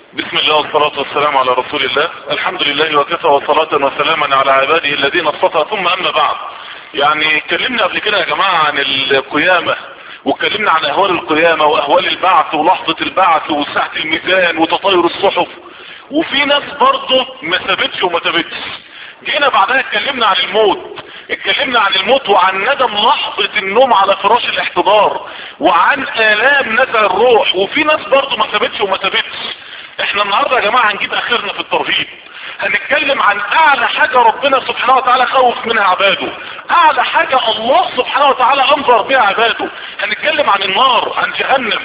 بسم الله والصلاة والسلام على رسول الله الحمد لله وكفى وصلاة وسلاما على عباده الذين اصطفى ثم اما بعد يعني اتكلمنا قبل كده يا جماعة عن القيامة واتكلمنا عن اهوال القيامة واهوال البعث ولحظة البعث وساعة الميزان وتطاير الصحف وفي ناس برضه ما ثبتش وما ثبتش جينا بعدها اتكلمنا عن الموت اتكلمنا عن الموت وعن ندم لحظة النوم على فراش الاحتضار وعن الام نزع الروح وفي ناس برضه ما ثبتش وما ثبتش احنا النهاردة يا جماعة هنجيب اخرنا في الترهيب هنتكلم عن اعلى حاجة ربنا سبحانه وتعالى خوف منها عباده اعلى حاجة الله سبحانه وتعالى انظر بها عباده هنتكلم عن النار عن جهنم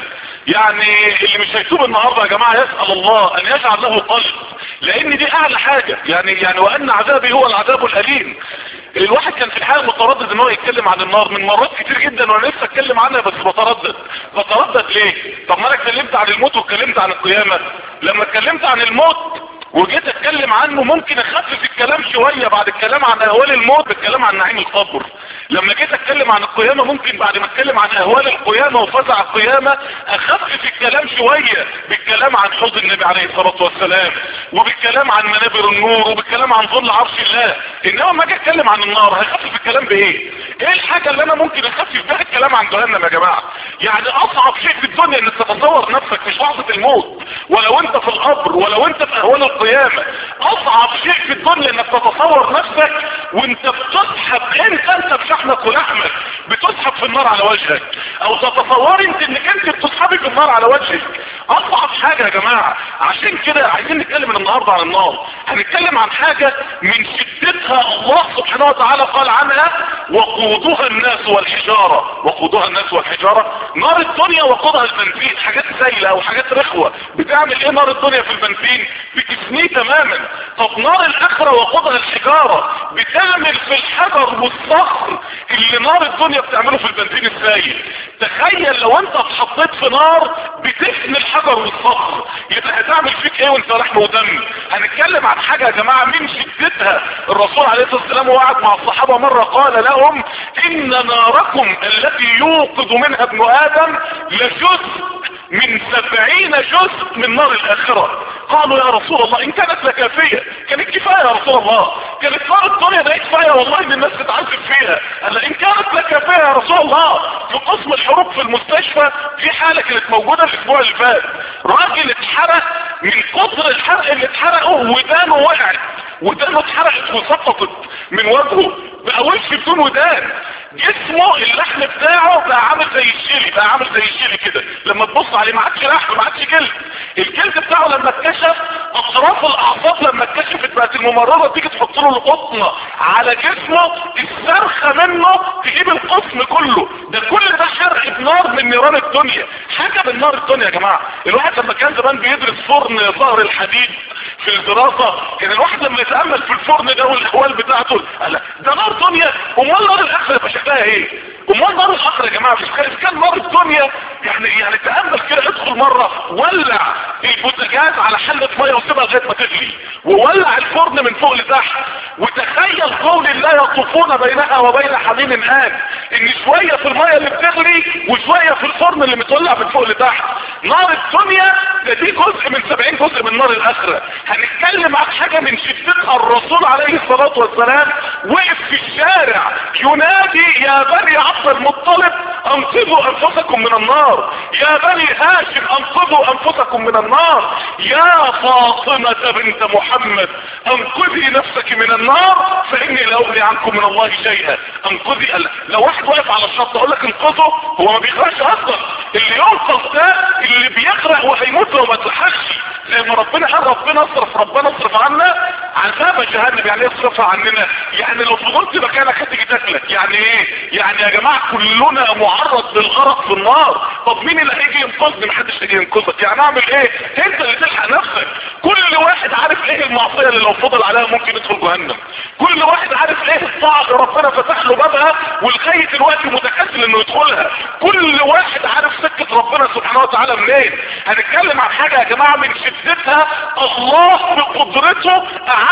يعني اللي مش هيتوب النهاردة يا جماعة يسأل الله ان يجعل له قلب لان دي اعلى حاجة يعني يعني وان عذابي هو العذاب الاليم الواحد كان في الحال متردد ان هو يتكلم عن النار من مرات كتير جدا وانا نفسي اتكلم عنها بس بتردد بتردد ليه طب ما انا اتكلمت عن الموت واتكلمت عن القيامة لما اتكلمت عن الموت وجيت اتكلم عنه ممكن اخفف الكلام شوية بعد الكلام عن اهوال الموت بالكلام عن نعيم القبر لما جيت اتكلم عن القيامة ممكن بعد ما اتكلم عن اهوال القيامة وفزع القيامة اخفف الكلام شوية بالكلام عن حوض النبي عليه الصلاة والسلام وبالكلام عن منابر النور وبالكلام عن ظل عرش الله انما ما اجي اتكلم عن النار هخفف الكلام بايه ايه الحاجة اللي انا ممكن اخفف بها الكلام عن جهنم يا جماعة يعني اصعب شيء في الدنيا انك تتصور نفسك في لحظة الموت ولو انت في القبر ولو انت في اهوال القيامة اصعب شيء في الدنيا انك تتصور نفسك وانت بتسحب انت انت بشحمك ولحمك بتسحب في النار على وجهك او تتصور انت انك انت بتسحبي في النار على وجهك اصعب حاجة يا جماعة عشان كده عايزين نتكلم من النهاردة عن النار هنتكلم عن حاجة من شدتها الله سبحانه وتعالى قال عنها وقودها الناس والحجارة وقودها الناس والحجارة نار الدنيا وقودها البنزين حاجات سايلة او حاجات رخوة بتعمل ايه نار الدنيا في البنزين بتفنيه تماما طب نار الاخرة وقودها الحجارة بتعمل في الحجر والصخر اللي نار الدنيا بتعمله في البنزين السايل تخيل لو انت اتحطيت في نار بتفني الحجر والصخر يبقى هتعمل فيك ايه وانت لحم ودم هنتكلم عن حاجة يا جماعة من شدتها الرسول عليه الصلاة والسلام وقعد مع الصحابة مرة قال لهم ان ناركم التي يوقظ منها ابن ادم لجزء من سبعين جزء من نار الاخرة قالوا يا رسول الله ان كانت لكافية كانت كفاية يا رسول الله كانت نار الدنيا ده كفاية والله ان الناس تتعذب فيها قال ان كانت لكافية يا رسول الله في قسم الحروب في المستشفى في حالة كانت موجودة الاسبوع اللي فات راجل اتحرق من كتر الحرق اللي اتحرقه ودانه وقعت ودانه اتحرقت وسقطت من وجهه بقى وش بدون ودان جسمه اللحم بتاعه بقى عامل زي الشيلي بقى عامل زي الشيلي كده لما تبص عليه ما عادش لحم ما عادش جلد الجلد بتاعه لما اتكشف اطراف الاعصاب لما اتكشفت بقت الممرضه تيجي تحط له القطنه على جسمه الصرخه منه تجيب القسم كله ده كل ده حرق بنار من نيران الدنيا حاجه من نار الدنيا يا جماعه الواحد لما كان زمان بيدرس فرن ظهر الحديد في الدراسة كان الواحد لما يتأمل في الفرن ده والاحوال بتاعته قال ده نار دنيا امال نار الاخرة يبقى شكلها ايه امال نار الاخرة يا جماعة مش كان كان نار الدنيا يعني يعني تأمل كده ادخل مرة ولع البوتاجاز على حلة مية وسيبها لغاية ما تغلي وولع الفرن من فوق لتحت وتخيل قول الله يطوفون بينها وبين حميم آن ان شوية في المية اللي بتغلي وشوية في الفرن اللي متولع من فوق لتحت نار الدنيا ده دي جزء من سبعين جزء من نار الاخرة هنتكلم عن حاجة من شدتها الرسول عليه الصلاة والسلام وقف في الشارع ينادي يا بني عبد المطلب انقذوا انفسكم من النار يا بني هاشم انقذوا انفسكم من النار يا فاطمة بنت محمد انقذي نفسك من النار فاني لا اغني عنكم من الله شيئا انقذي لو واحد واقف على الشط اقول لك انقذه هو ما بيغرقش اصلا اللي ينقذ ده اللي بيغرق وهيموت لو ما تلحقش زي ما ربنا قال ربنا اصرف ربنا اصرف عنا عذاب جهنم يعني ايه اصرفها عننا يعني لو فضلت مكانك هتيجي تاكلك يعني ايه يعني يا جماعه كلنا معرض للغرق في النار طب مين اللي هيجي ينقذني محدش هيجي ينقذك يعني اعمل ايه انت اللي تلحق نفسك كل واحد عارف ايه المعصيه اللي لو فضل عليها ممكن يدخل جهنم كل واحد عارف ايه الطاعه اللي ربنا فتح له بابها ولغايه دلوقتي متكاسل انه يدخلها كل واحد عارف سكه ربنا سبحانه وتعالى منين هنتكلم عن حاجه يا جماعه من شدتها الله بقدرته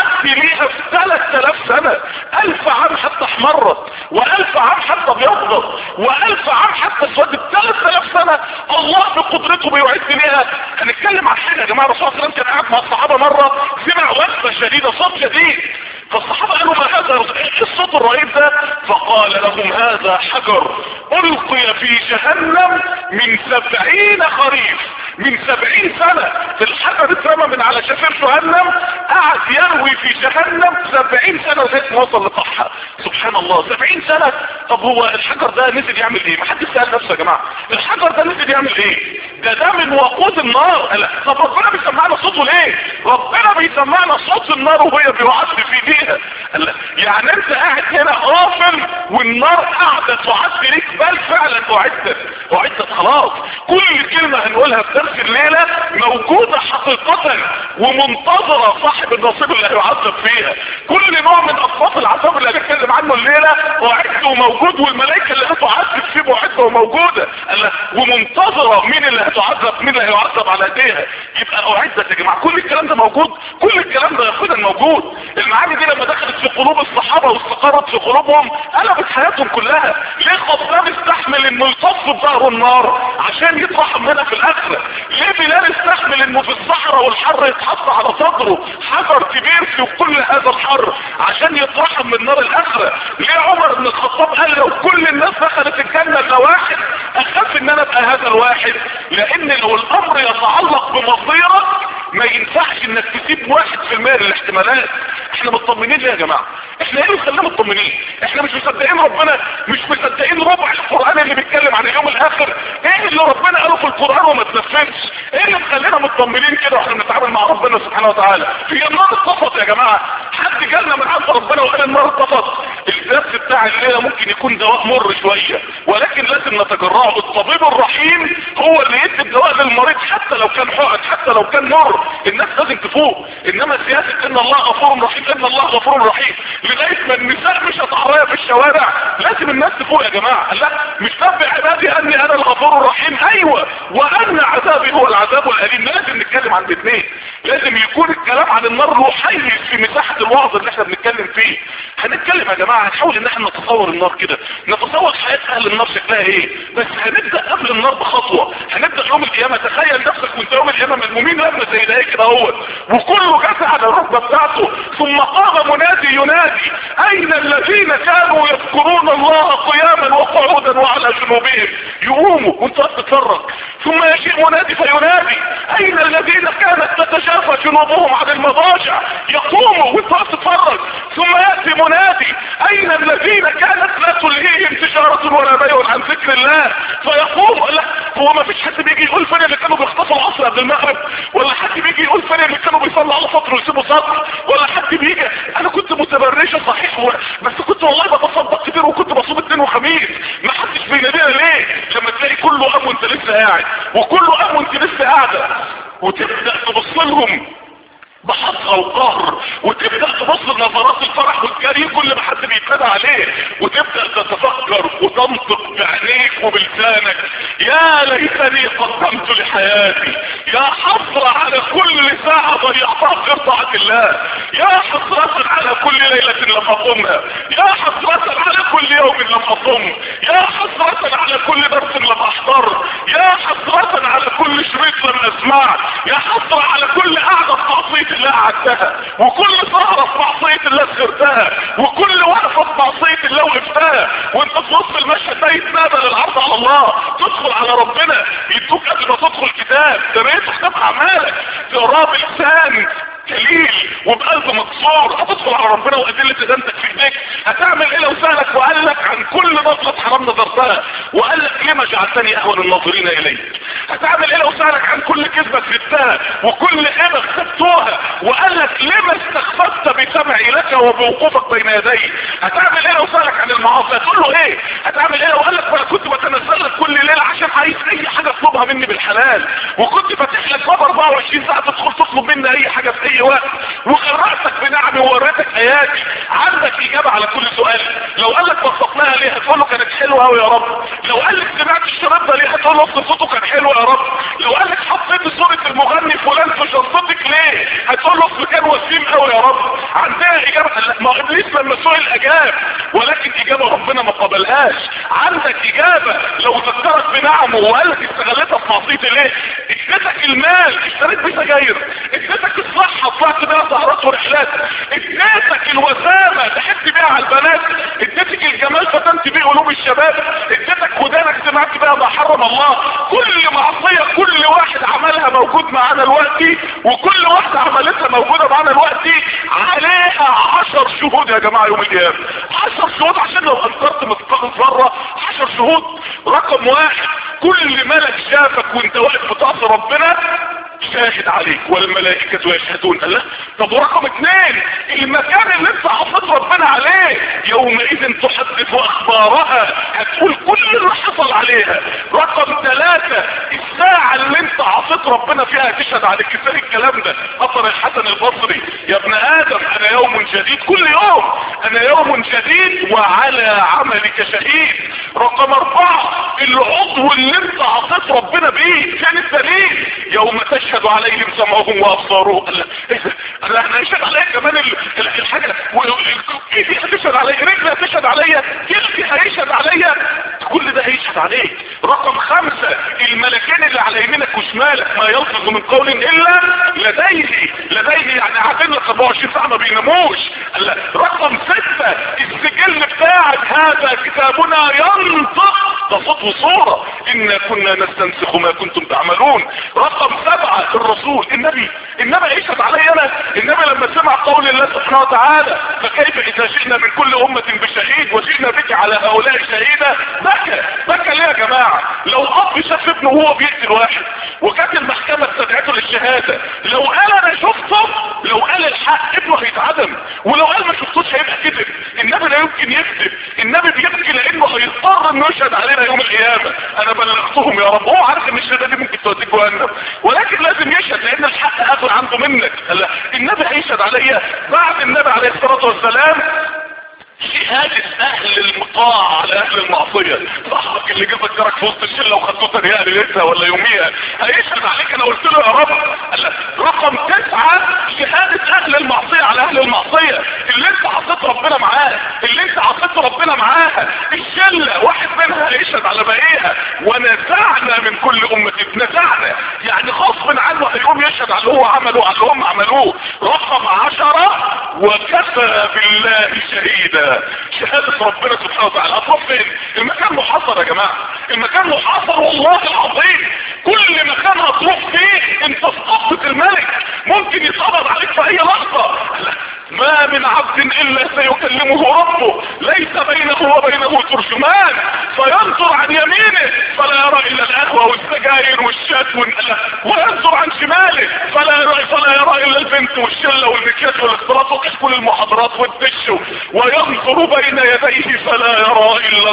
تعدي ليها في 3000 سنة الف عام حتى احمرت والف عام حتى ابيضت والف عام حتى اسودت 3000 سنة الله بقدرته بيعد ليها هنتكلم عن حاجة يا جماعة الرسول صلى الله عليه وسلم كان قاعد مع الصحابة مرة سمع وقفة شديدة صوت شديد فالصحابة قالوا ما هذا ايه الصوت الرهيب ده فقال لهم هذا حجر القي في جهنم من سبعين خريف من سبعين سنة الحجر اترمى من على شفير جهنم قعد يروي في جهنم سبعين سنة لغاية ما وصل لطحها سبحان الله سبعين سنة طب هو الحجر ده نزل يعمل ايه ما حد سأل نفسه يا جماعة الحجر ده نزل يعمل ايه ده ده من وقود النار لا طب ربنا بيسمعنا صوته ليه ربنا بيسمعنا صوت النار وهي بيعد في ايديها لا. يعني انت قاعد هنا غافل والنار قاعدة تعد ليك بل فعلا اعدت اعدت خلاص كل كلمة هنقولها في درس الليلة موجودة حقيقة ومنتظرة صاحب النصيب اللي هيعذب فيها كل نوع من اصوات العذاب اللي هنتكلم عنه الليلة اعد وموجود والملائكة اللي هتعذب فيه معدة وموجودة لا. ومنتظرة مين اللي هتعذب مين اللي هيعذب على ايديها يبقى اعدت يا جماعة كل الكلام ده موجود كل الكلام ده يا موجود المعاني دي لما دخلت في قلوب الصحابة واستقرت في قلوبهم قلبت حياتهم كلها ليه خطاب استحمل انه يطف بظهره النار عشان يطرح منها في الاخرة ليه بلال استحمل انه في الصحراء والحر يتحط على صدره حجر كبير في كل هذا الحر عشان يطرحهم من نار الاخرة ليه عمر بن الخطاب قال لو كل الناس دخلت الجنة الا واحد اخاف ان انا ابقى هذا الواحد لان لو الامر يتعلق بمصيرك ما ينفعش انك تسيب واحد في المية للاحتمالات احنا مطمنين ليه يا جماعة احنا ايه اللي خلينا مطمنين احنا مش مصدقين ربنا مش مصدقين ربع القرآن اللي بيتكلم عن اليوم الاخر ايه اللي ربنا قاله في القرآن وما تنفذش ايه اللي مخلينا مطمنين كده واحنا بنتعامل مع ربنا سبحانه وتعالى هي النار اتطفت يا جماعة حد جالنا من عند ربنا وقال النار اتطفت الدرس بتاع الليلة ممكن يكون دواء مر شوية ولكن لازم نتجرعه الطبيب الرحيم هو اللي يدي الدواء للمريض حتى لو كان حقن حتى لو كان مر الناس لازم تفوق انما سياسة ان الله غفور رحيم ان الله غفور رحيم لغاية ما النساء مش هتعرية في الشوارع لازم الناس تفوق يا جماعة لا مش نبع عبادي اني انا الغفور الرحيم ايوه وان عذابي هو العذاب الاليم لازم نتكلم عن الاثنين لازم يكون الكلام عن النار له حيز في مساحة الوعظ اللي احنا بنتكلم فيه هنتكلم يا جماعة هنحاول ان احنا نتصور النار كده نتصور حياة اهل النار شكلها ايه بس هنبدأ قبل النار بخطوة هنبدأ يوم القيامة تخيل نفسك وانت يوم القيامة ملمومين لما زي ده كده اهوت وكله جاز على الركبة بتاعته ثم قام منادي ينادي اين الذين كانوا يذكرون الله قياما وقعودا وعلى جنوبهم يقوموا وانت تتفرج ثم يجيء منادي فينادي اين الذين كانت تتجافى جنوبهم عن المضاجع يقوموا وانت تتفرج ثم يأتي منادي اين الذين كانت لا تلهيهم تجارة ولا بيع عن ذكر الله فيقوم لا هو ما فيش حد بيجي يقول فين اللي كانوا بيخطفوا العصر قبل المغرب ولا حد بيجي يقول فين اللي كانوا بيصلوا على سطر ويسيبوا سطر ولا حد بيجي انا كنت متبرجة صحيح و... بس كنت والله بتصدق كتير وكنت بصوم اثنين وخميس ما حدش بينادينا ليه لما تلاقي كله قام وانت لسه قاعد وكله قام وانت لسه قاعده وتبدا تبص لهم بحطها وقهر وتبدأ تبص لنظرات الفرح والجري كل ما حد بيتنادى عليه وتبدأ تتفكر وتنطق بعينيك وبلسانك يا ليتني قدمت لحياتي يا حسرة على كل ساعة ضيعتها في طاعة الله يا حسرة على كل ليلة لم أقومها يا حسرة على كل يوم لم أقوم يا حسرة على كل درس لم أحضر يا حسرة على كل شريط لم أسمع يا حسرة على كل قعدة في معصية الله قعدتها وكل سهرة في معصية الله سهرتها وكل وقفة في معصية الله وقفتها وانت في نص المشهد ده يتنادى للعرض على الله تدخل على ربنا يدوك قبل ما تدخل كتاب قريت كتاب اعمالك تقراه بلسان كليل وبقلب مكسور هتدخل على ربنا وادلة ادانتك في ايديك هتعمل ايه لو سألك وقال لك عن كل نظرة حرام نظرتها وقال لك لما جعلتني اهون الناظرين اليك هتعمل ايه لو سألك عن كل كذبة كذبتها وكل غيبة خدتوها وقال لك لما استخففت بسمعي لك وبوقوفك بين يدي هتعمل ايه لو سألك عن المعاصي هتقول له ايه هتعمل ايه لو قال لك انا كنت بتنزل لك كل ليلة عشان عايز اي حاجة اطلبها مني بالحلال وكنت فاتح لك باب 24 ساعة تدخل تطلب مني اي حاجة في اي وقت وغرقتك بنعمي ووريتك اياتي عندك اجابة على كل سؤال لو قال لك بسطناها ليه هتقول له كانت حلوة قوي يا رب لو قال لك سمعت الشريط ده ليه هتقول له اصل صوته كان حلو يا رب لو قال لك حطيت صورة المغني فلان في شنطتك ليه هتقول له اصل كان وسيم قوي يا رب عندنا اجابه ما ابليس لما سئل اجاب ولكن اجابه ربنا ما قبلهاش عندك اجابه لو ذكرك بنعمه وقال لك استغلتها في معصيتي ليه اديتك المال اشتريت بيه سجاير اديتك الصحه طلعت بيها سهرات ورحلات اديتك الوسامه ضحكت بيها على البنات اديتك الجمال فتنت بيه قلوب الشباب اديتك ودانك سمعت بيها ما حرم الله كل معصيه كل واحد عملها موجود معانا دلوقتي وكل واحده عملتها موجوده معانا دلوقتي عليها عشر شهود يا جماعه يوم القيامه عشر شهود عشان لو انكرت مثقال ذره عشر شهود رقم واحد كل ملك شافك وانت واقف بتعصي ربنا شاهد عليك والملائكة يشهدون الله طب ورقم اثنين المكان اللي انت عصيت ربنا عليه يومئذ تحدث اخبارها هتقول كل اللي حصل عليها رقم ثلاثة الساعة اللي انت عصيت ربنا فيها تشهد عليك ازاي الكلام ده اثر الحسن البصري يا ابن ادم انا يوم جديد كل يوم انا يوم جديد وعلى عملك شهيد رقم اربعة العضو اللي انت عصيت ربنا بيه كان الدليل يوم تشهد عليهم سمعهم وابصارهم قال لا احنا هنشهد عليا كمان ال- ال- الحاجة ايدي هتشهد عليا رجلي هتشهد عليا جلدي هيشهد عليا كل ده هيشهد عليك رقم خمسة الملكين اللي على يمينك وشمالك ما يلفظ من قول الا لديه لديه يعني قاعدين لك 24 ساعة ما بيناموش قال لا. رقم ستة السجل بتاعك هذا كتابنا ينطق ده صوت وصورة انا كنا نستنسخ ما كنتم تعملون رقم سبعة الرسول النبي النبي يشهد علي انا النبي لما سمع قول الله سبحانه وتعالى فكيف اذا جئنا من كل امة بشهيد وجئنا بك على هؤلاء شهيدا بكى بكى ليه يا جماعة لو اب شاف ابنه وهو بيقتل واحد وكانت المحكمة استدعته للشهادة لو قال انا شفته لو قال الحق ابنه هيتعدم ولو قال ما شفتوش هيبقى كذب النبي لا يمكن يكذب النبي بيبكي لانه هيضطر انه يشهد علينا يوم القيامة انا بلغتهم يا رب هو عارف ان الشهادة دي ممكن توديك جهنم ولكن لازم يشهد لان الحق اخذ عنده منك لا النبي هيشهد عليا بعد النبي عليه الصلاة والسلام شهادة اهل المطاعة على اهل المعصية صاحبك اللي جه فكرك في وسط الشلة وخدته تريقة ليلتها ولا يوميها هيشهد عليك انا قلت له يا رب قال لك رقم تسعة شهادة اهل المعصية على اهل المعصية اللي انت عصيت ربنا معاه اللي انت عصيت ربنا معاها الشلة واحد منها هيشهد على باقيها ونزعنا من كل امة نزعنا يعني غصب عنه هيقوم يشهد على اللي هو عمله على اللي هم عملوه رقم عشرة وكفى بالله شهيدا شهادة ربنا سبحانه وتعالى هتروح فين المكان محاصر يا جماعة المكان محاصر والله العظيم كل مكان هتروح فيه انت في قبضة الملك ممكن يتقبض عليك في اي لحظة ما من عبد الا سيكلمه ربه ليس بينه وبينه ترجمان فينظر عن يمينه فلا يرى الا القهوة والسجاير والشات وال- وينظر عن شماله فلا يرى فلا يرى الا البنت والشلة والمكياج والاختلاط وكشكول المحاضرات والدش وينظر بين يديه فلا يرى الا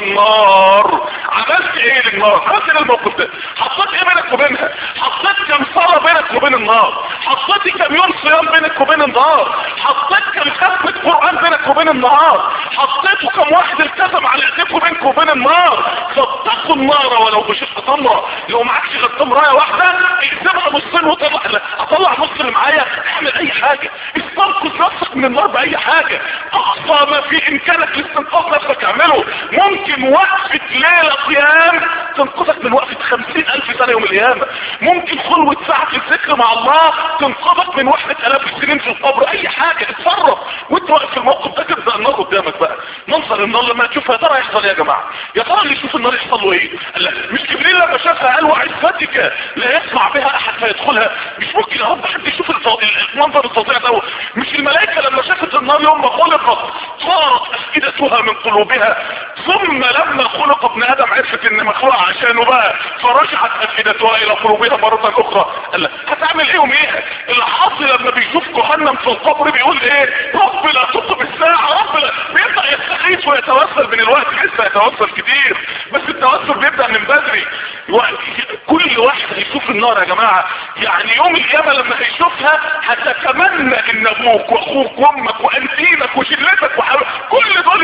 النار عملت ايه للنار عملت ايه الموقف ده حطيت ايه بينك وبينها حطيت كم صلاة بينك وبين النار حطيت كم يوم صيام بينك وبين النار حطيت كم ختمة قرآن بينك وبين النار حطيت كم واحد التزم على ايديك بينك وبين النار فاتقوا النار ولو بشق تمرة لو معكش غير تمرايه واحدة اقسمها نصين وطلع لا، اطلع نص اللي معايا اعمل اي حاجة استنقذ نفسك من النار باي حاجة اقصى ما في امكانك لاستنقاذ نفسك اعمله ممكن وقفة ليلة قيام تنقذك من وقفة خمسين الف سنة يوم القيامة ممكن خلوة ساعة الذكر مع الله تنقذك من وحدة الاف السنين في القبر اي حاجة اتصرف وانت واقف في الموقف ده تبدأ النار قدامك بقى منظر النار لما تشوفها يا ترى يحصل ايه يا جماعة يا ترى اللي يشوف النار يحصل له ايه قال لا، مش جبريل لما شافها قال وعزتك لا يسمع بها احد فيدخلها مش ممكن يا رب حد يشوف الفض- المنظر الفظيع ده مش الملائكة لما شافت النار يوم ما خلقت صارت افئدتها من قلوبها ثم لما خلق ابن ادم عرفت ان مخلوق عشانه بقى فرجعت افئدتها الى قلوبها مرة اخرى قال لها هتعمل ايه وميه العاصي لما بيشوف جهنم في القبر بيقول ايه رب لا تقم الساعة رب لا بيبدأ يستغيث ويتوسل من الوقت لسه يتوسل كتير بس التوسل بيبدأ من بدري و- كل واحد هيشوف النار يا جماعة يعني يوم القيامة لما هيشوفها هتتمنى ان ابوك واخوك وامك وانتينك وشلتك وحبيبك كل دول يتحطوا في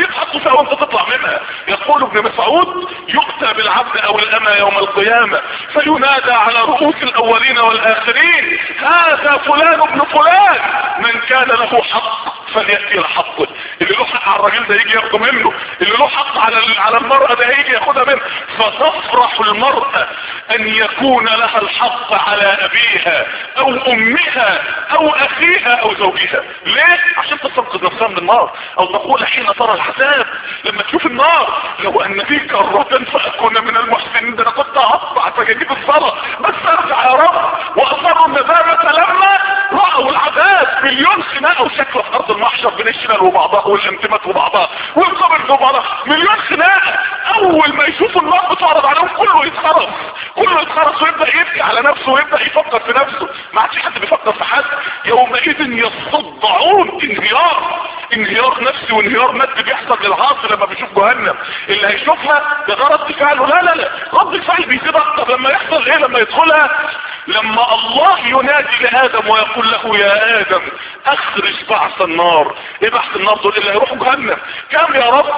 فيها وانت تطلع منها يقول ابن مسعود يؤتى بالعبد او الامة يوم القيامة فينادى على رؤوس الاولين والاخرين هذا فلان ابن فلان من كان له حق فليأتي لحقه اللي له حق على الراجل ده يجي ياخده منه اللي له حق على على المرأة ده يجي ياخدها منه فتفرح المرأة ان يكون لها الحق على ابيها او امها او اخيها او زوجها ليه عشان تستنقذ نفسها من النار او تقول حين ترى العذاب لما تشوف النار لو ان في كرة فاكون من المحسنين ده انا كنت هقطع فجيب الصلاة بس ارجع يا رب واصروا الندامة لما رأوا العذاب مليون خناقة وشكل في ارض المحشر بين الشمال وبعضها والانتمات وبعضها والقبر وبعضها مليون خناقة اول ما يشوفوا النار بتعرض عليهم كله يتخرف كله يتخرف ويبدأ يبكي على نفسه ويبدأ يفكر في نفسه ما عادش حد بيفكر في حد يومئذ يصدعون انهيار انهيار نفسي وانهيار مادي بيحصل للعاصي لما بيشوف جهنم اللي هيشوفها ده ده رد فعله لا لا لا رد فعل بيزيد اكتر لما يحصل ايه لما يدخلها لما الله ينادي لادم ويقول له يا ادم اخرج بعث النار ايه بعث النار دول اللي هيروحوا جهنم كم يا رب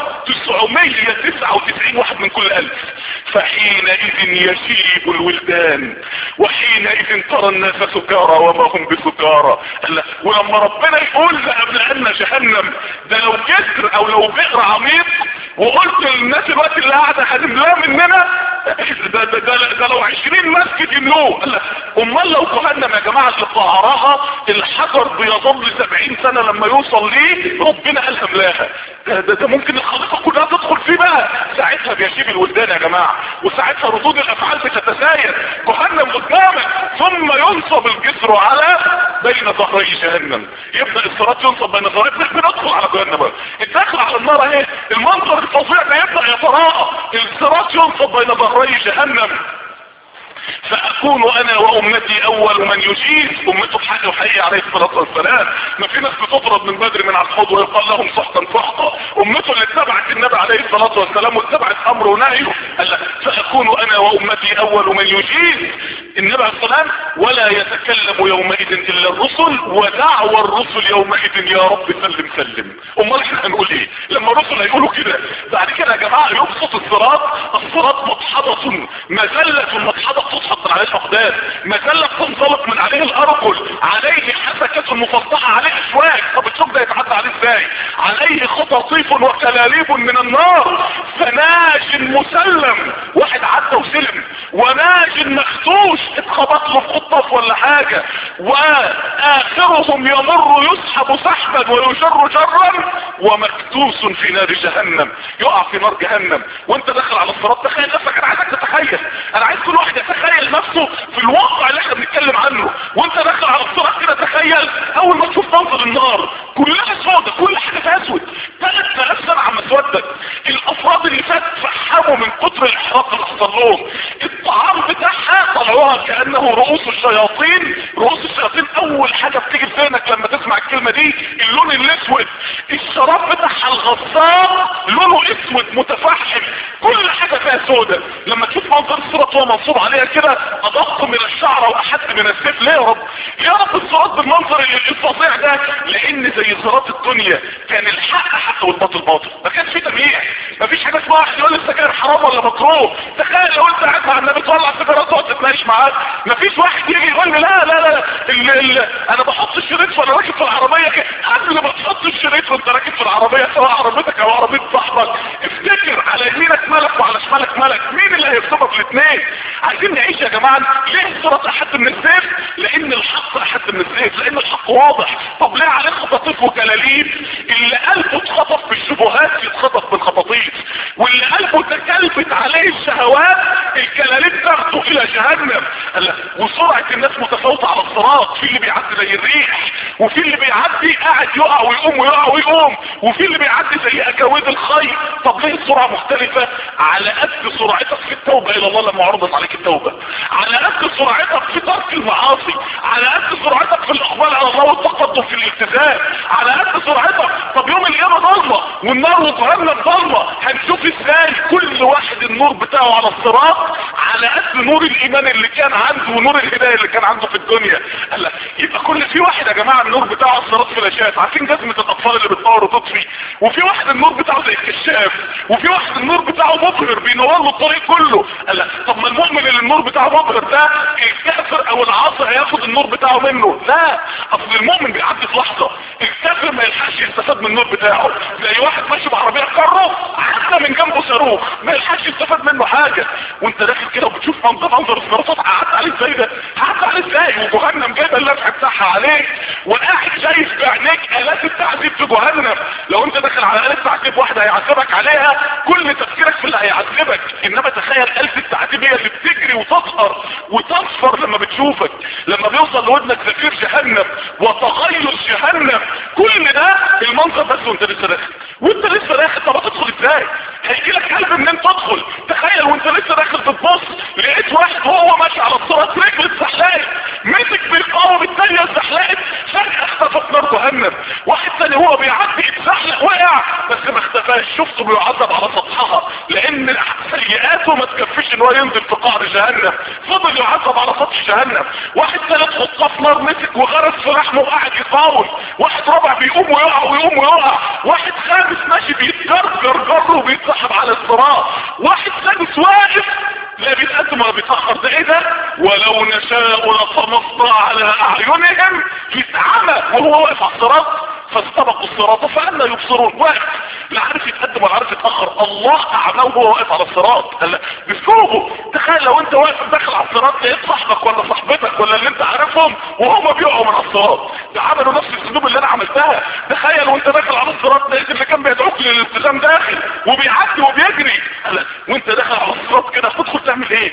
999 واحد من كل الف فحينئذ يشيب الولدان وحينئذ ترى الناس سكارى وما هم بسكارى ولما ربنا يقول لأبنائنا جهنم ده لو جسر او لو بئر عميق وقلت للناس الوقت اللي قاعدة هتملاه مننا ده, ده, ده, ده لو عشرين مسجد يملوه امال لو جهنم يا جماعة اللي قعراها الحجر بيظل سبعين سنة لما يوصل ليه ربنا قال املاها ده, ده, ده ممكن الخليقة كلها تدخل فيه بقى ساعتها بيشيب الولدان يا جماعة وساعتها ردود الافعال بتتساير جهنم قدامك ثم ينصب الجسر على بين ظهري جهنم يبدأ الصراط ينصب بين ظهري بندخل على جهنم الدخل على النار اهي المنظر الفظيع ده يبدأ يتراءى الصراط ينصب بين ظهري جهنم فاكون انا وامتي اول من يجيز امته بحق وحقيقي عليه الصلاة والسلام ما في ناس بتطرد من بدري من على الحوض ويقال لهم سحقا سحقا امته اللي اتبعت النبي عليه الصلاة والسلام واتبعت امره ونهيه قال فاكون انا وامتي اول من يجيز النبي عليه السلام ولا يتكلم يومئذ الا الرسل ودعوى الرسل يومئذ يا رب سلم سلم امال احنا هنقول ايه لما الرسل هيقولوا كده بعد كده يا جماعة يبسط الصراط الصراط مدحضة مذلة مدحضة تسحق من عليه الاقدام مذلة تنطلق من عليه الارجل عليه حسكة مفضحة عليه اشواك طب الشوك ده يتعدى عليه ازاي عليه خطاطيف وكلاليب من النار فناج مسلم واحد عدى وسلم وناج مختوش اتخبط له في خطف ولا حاجة واخرهم يمر يسحب سحبا ويجر جرا ومكتوس في نار جهنم يقع في نار جهنم وانت داخل على الصراط تخيل نفسك انا عايزك تتخيل انا عايز كل واحد يتخيل نفسه في الواقع اللي احنا بنتكلم عنه وانت داخل على الصراط كده تخيل اول ما تشوف منظر النار كلها سودة كل حاجة اسود ثلاث ثلاث سنة عم اسودك الافراد اللي فات فحموا من كتر الاحراق اللي حصل لهم الطعام بتاعها طلعوها كانه رؤوس الشياطين رؤوس الشياطين اول حاجة بتيجي في ذهنك لما تسمع الكلمة دي اللون الاسود الشراب بتاعها الغصاب لونه اسود متفحم كل حاجة فيها سودة لما تشوف منظر الصراط وهو منصوب عليها كده ادق من الشعر واحد من السيف ليه يا رب يا رب الصراط بالمنظر الفظيع ده لان زي صراط الدنيا كان الحق حق والباطل باطل ما كانش في تمييز ما فيش حاجه اسمها واحد يقول السجاير حرام ولا مكروه تخيل لو انت قاعد مع النبي تولع سيجاره تقعد تتناقش معاه ما فيش واحد يجي يقول لي لا لا لا ال ال انا بحط الشريط وانا راكب في العربيه كده قبل ما تحط الشريط وانت راكب في العربيه سواء عربيتك او عربيه صاحبك افتكر على يمينك ملك وعلى شمالك ملك مين اللي هيصطبك الاثنين عايزين نعيش يا جماعه ليه الصراط احد من السيف لان الحق احد من السيف لان الحق واضح طب ليه عليه خطاطيف وكلاليب اللي قلبه اتخطف بالشبهات يتخطف بالخطاطيف واللي قلبه تكلفت عليه الشهوات الكلاليب تاخده الى جهنم وسرعة الناس متفاوتة على الصراط في اللي بيعدي زي الريح وفي اللي بيعدي قاعد يقع ويقوم ويقع ويقوم وفي اللي بيعدي زي اكاويد الخير طب ليه السرعة مختلفة على قد سرعتك في التوبة الى الله لما عرضت عليك التوبة على قد سرعتك في ترك المعاصي على قد سرعتك في الاقبال على الله والتقدم في الالتزام على قد سرعتك طب يوم القيامة ضلمة والنار وجهنم ضلمة هنشوف ازاي كل واحد النور بتاعه على الصراط على قد نور الايمان اللي كان عنده ونور الهداية اللي كان عنده في الدنيا قال يبقى كل في واحد يا جماعة النور بتاعه على الصراط فلاشات عارفين جزمة الاطفال اللي بتنور وتطفي وفي واحد النور بتاعه زي الكشاف وفي واحد النور بتاعه مبهر بينور له الطريق كله قال طب ما المؤمن اللي النور بتاعه مبهر ده الكافر او العاصي هياخد النور بتاعه منه لا اصل المؤمن بيعدي في لحظة الكافر ما يلحقش يستفاد من النور بتاعه زي واحد ماشي بعربية كره عدى من جنبه صاروخ ما يلحقش يستفاد منه حاجة وانت داخل كده وبتشوف منظر منظر الصراطات قعدت عليه ازاي ده قعدت عليه ازاي وجهنم جايبه اللفح بتاعها عليك وقاعد شايف بعينيك الات التعذيب في جهنم لو انت داخل على آلة تعذيب واحدة هيعذبك عليها كل تفكيرك في اللي هيعذبك انما تخيل آلة التعذيب هي اللي بتجري وتسهر وتصفر لما بتشوفك لما بيوصل لودنك زفير جهنم وتغير جهنم كل ده المنظر بس وانت لسه داخل وانت لسه داخل طب هتدخل ازاي هيجي لك قلب منين تدخل تخيل وانت لسه داخل تتبص لقيت واحد وهو ماشي على الصراط رجل اتزحلقت مسك بالقوم الثانيه اتزحلقت فجاه اختفت نار جهنم واحد ثاني هو بيعدي اتزحلق وقع بس ما اختفاش شفته بيعذب على سطحها لان سيئاته ما تكفيش ان هو ينزل في قعر جهنم فضل يعذب على سطح جهنم واحد ثالث خطاف نار مسك وغرس في لحمه وقعد يطاول واحد رابع بيقوم ويقع ويقوم ويقع واحد خامس ماشي بيتجرجر جره وبيتسحب على الصراط واحد سادس واقف لا بيتقدم ولا بيتأخر ده ايه ده ولو نشاء لطمسنا على اعينهم يتعمى وهو واقف على الصراط فاستبقوا الصراط فأنا يبصرون واقف لا عارف يتقدم ولا عارف يتأخر الله اعماه وهو واقف على الصراط هلا باسلوبه تخيل لو انت واقف داخل على الصراط لقيت صاحبك ولا صاحبتك ولا اللي انت عارفهم وهم بيقعوا من على الصراط ده عملوا نفس الاسلوب اللي انا عملتها تخيل وانت داخل على الصراط لقيت اللي كان بيدعوك للالتزام داخل وبيعدي وبيجري هلا وانت داخل على الصراط كده هتدخل تعمل ايه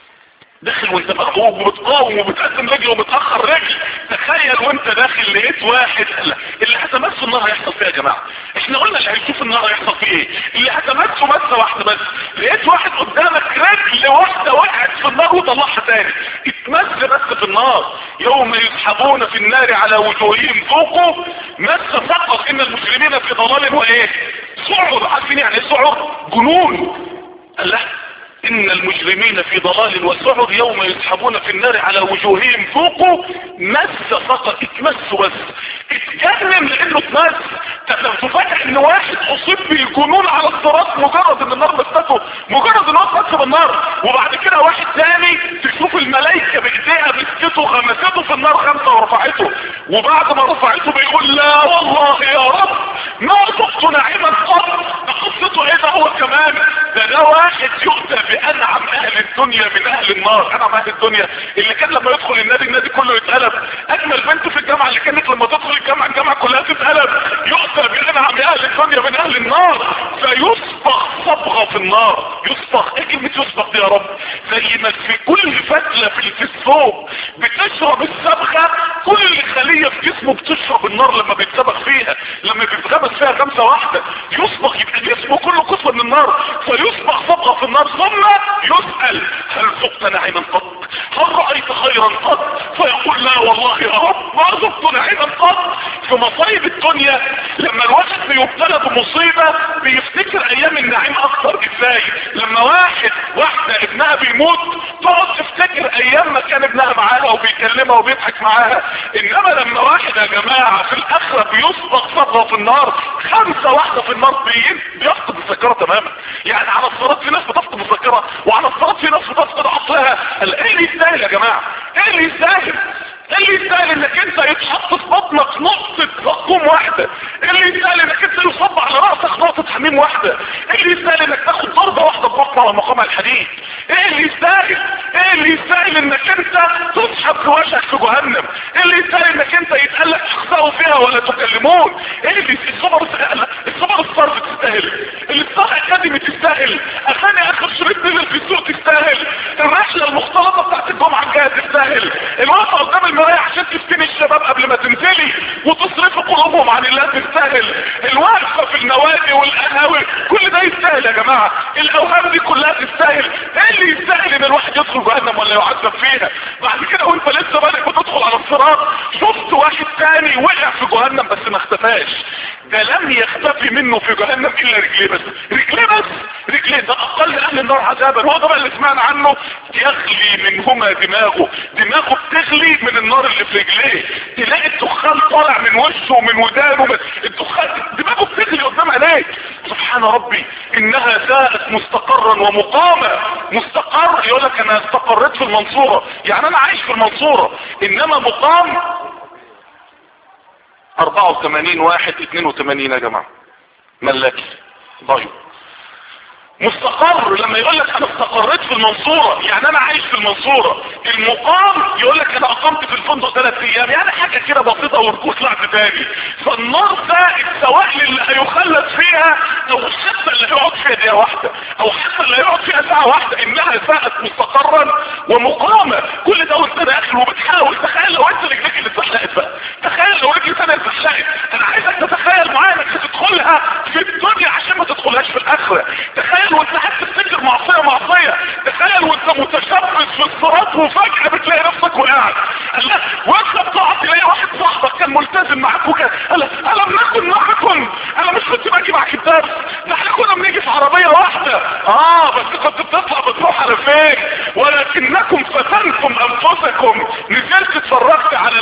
داخل وانت مرعوب وبتقاوم وبتقدم رجل وبتأخر رجل تخيل وانت داخل لقيت واحد اللي هتمسه النار هيحصل فيها يا جماعة احنا قلنا اللي هيشوف النار هيحصل فيه ايه اللي هتمسه مسة واحدة بس لقيت واحد قدامك رجل واحدة وقعت في النار وطلعها تاني اتمس بس في النار يوم يسحبون في النار على وجوههم فوقه مس فقط ان المسلمين في ضلال وايه سعر عارفين يعني ايه سعر جنون الله ان المجرمين في ضلال وسعر يوم يسحبون في النار على وجوههم فوقوا مس فقط اتمسوا بس اتجنن لانه اتمس تفاجئ ان واحد اصيب بالجنون على الصراط مجرد ان النار مسته مجرد ان هو اتمس بالنار وبعد كده واحد تاني تشوف الملائكه بايديها مسكته غمسته في النار خمسه ورفعته وبعد ما رفعته بيقول لا والله يا رب ما ذقت نعيما قط ده قصته ايه ده هو كمان ده ده واحد يؤتى بانعم اهل الدنيا من اهل النار انعم اهل الدنيا اللي كان لما يدخل النادي النادي كله يتقلب اجمل بنت في الجامعه اللي كانت لما تدخل الجامعه الجامعه كلها تتقلب يؤتى بانعم اهل الدنيا من اهل النار فيصبغ صبغه في النار يصبغ ايه كلمه يصبغ دي يا رب زي ما في كل فتله في في الثوب بتشرب الصبغه كل خليه في جسمه بتشرب النار لما بيتسبغ فيها لما بيتغمس فيها خمسه واحده يصبغ يبقى جسمه كله قسوه من النار فيصبغ صبغه في النار ثم يسأل هل ذقت نعيما قط هل رأيت خيرا قط فيقول لا والله يا رب ما ذقت نعيما قط في مصايب الدنيا لما الواحد بيبتلى بمصيبة بيفتكر ايام النعيم اكتر ازاي لما واحد واحدة ابنها بيموت تقعد تفتكر ايام ما كان ابنها معاها وبيكلمها وبيضحك معاها انما لما واحد يا جماعة في الاخرة بيصبغ صبغة في النار خمسة واحدة في النار بيفقد الذاكرة تماما يعني على الصراط في ناس بتفقد الذاكرة وعلى الصراط في ناس بتفقد عقلها ايه اللي يستاهل يا جماعة ايه اللي يستاهل ايه اللي يستاهل انك انت يتحط في بطنك نقطة رقم واحدة ايه اللي يستاهل انك انت يصب على رأسك نقطة حميم واحدة ايه اللي يستاهل انك تاخد ضربة واحدة ببطن على مقام الحديد ايه اللي يستاهل ايه اللي يستاهل انك انت تسحب في وشك في جهنم ايه اللي يستاهل انك انت يتقلق تخسروا فيها ولا تكلمون ايه اللي الصبر الصبر الصرف تستاهل الاصلاح الاكاديمي تستاهل اغاني اخر شريط نزل في السوق تستاهل الرحلة المختلطة بتاعت الجمعة الجاية تستاهل الوقفة قدام المراية عشان تفتني الشباب قبل ما تنزلي وتصرفي قلوبهم عن الله تستاهل الوقفة في النوادي والقهاوي كل ده يستاهل يا جماعة الاوهام دي كلها تستاهل ايه اللي يستاهل ان الواحد يدخل جهنم ولا يعذب فيها بعد كده وانت لسه بادئ بتدخل على الصراط شفت واحد تاني وقع في جهنم بس ما اختفاش ده لم يختفي منه في جهنم الا رجليه بس رجليه بس رجليه ده اقل اهل النار عذابا هو ده بقى اللي سمعنا عنه يغلي منهما دماغه دماغه بتغلي من النار اللي في رجليه تلاقي الدخان طالع من وشه ومن ودانه الدخان دماغه بتغلي قدام عينيك سبحان ربي انها ساءت مستقرا ومقاما مستقر يقول لك انا استقريت في المنصورة يعني انا عايش في المنصورة انما مقام 84 واحد 82 يا جماعة ملاكي ضايق مستقر لما يقول لك انا استقريت في المنصورة يعني انا عايش في المنصورة المقام يقول لك انا اقمت في الفندق ثلاث ايام يعني حاجة كده بسيطة وركوز طلعت تاني فالنار زائد سواء للي هيخلد فيها او حتى اللي هيقعد فيها دقيقة واحدة او حتى اللي هيقعد فيها ساعة واحدة انها ساءت مستقرا ومقامة كل ده وانت داخل وبتحاول تخيل لو انت رجلك اللي اتزحلقت بقى تخيل لو رجلي ثانية اتزحلقت انا عايزك تتخيل معايا انك هتدخلها في الدنيا عشان ما تدخلهاش في الاخرة تخيل وانت قاعد تفتكر معصية معصية تخيل وانت متشبث في الصراط وفجأة بتلاقي نفسك وقاعد الله وانت بتقعد تلاقي واحد صاحبك كان ملتزم معاك وكان قال الم نكن معكم انا مش كنت باجي معاك الدرس ده احنا كنا بنيجي في عربية واحدة اه بس كنت بتطلع بتروح على فين ولكنكم فتنتم انفسكم نزلت اتفرجت على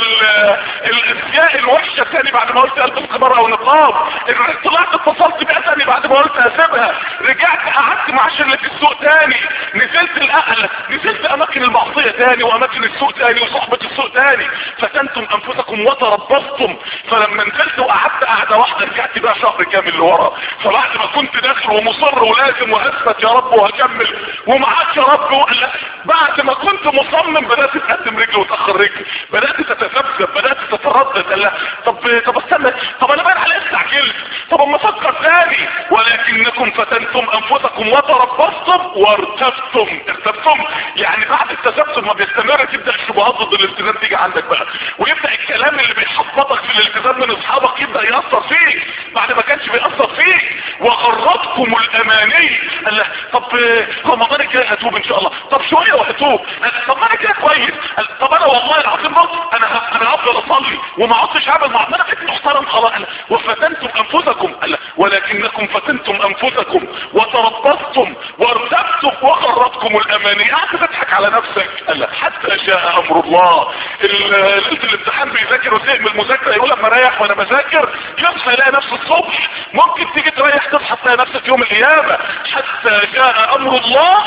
الاشياء الوحشة تاني بعد ما قلت البس خمار او نقاب طلعت اتصلت بيها تاني بعد ما قلت هسيبها رجعت قعدت مع شلة السوق تاني نزلت الاعلى نزلت اماكن المعصية تاني واماكن السوق تاني وصحبة السوق تاني فتنتم انفسكم وتربصتم فلما نزلت وقعدت قعدة واحدة رجعت بقى شهر كامل لورا فبعد ما كنت داخل ومصر ولازم وهثبت يا رب وهكمل ومعاك يا رب وقال بعد ما كنت مصمم بدأت تقدم رجل وتأخر رجل بدأت تتذبذب بدأت تتردد قال طب طب استنى طب انا بقى على استعجلت طب اما افكر ثاني ولكنكم فتنتم انفسكم وتربصتم وارتبتم ارتبتم يعني بعد التذبذب ما بيستمر تبدا الشبهات ضد الالتزام تيجي عندك بقى ويبدا الكلام اللي بيحبطك في الالتزام من اصحابك يبدا ياثر فيك بعد ما كانش بيأثر فيك وغرتكم الاماني قال طب رمضان الجاي هتوب ان شاء الله طب شويه وهتوب طب ما انا كده كويس طب انا والله العظيم برضه انا انا هفضل اصلي وما عدتش عامل مع انا بقيت محترم خلاص وفتنتم انفسكم قال ولكنكم فتنتم انفسكم وتربصتم وارتبتم وغرتكم الاماني قعدت تضحك على نفسك قال حتى جاء امر الله ليله الامتحان بيذاكر وزهق من المذاكره يقول لما اريح وانا بذاكر يصحى يلاقي نفسه الصبح ممكن تيجي تريح تصحى تلاقي نفسك يوم القيامه حتى جاء امر الله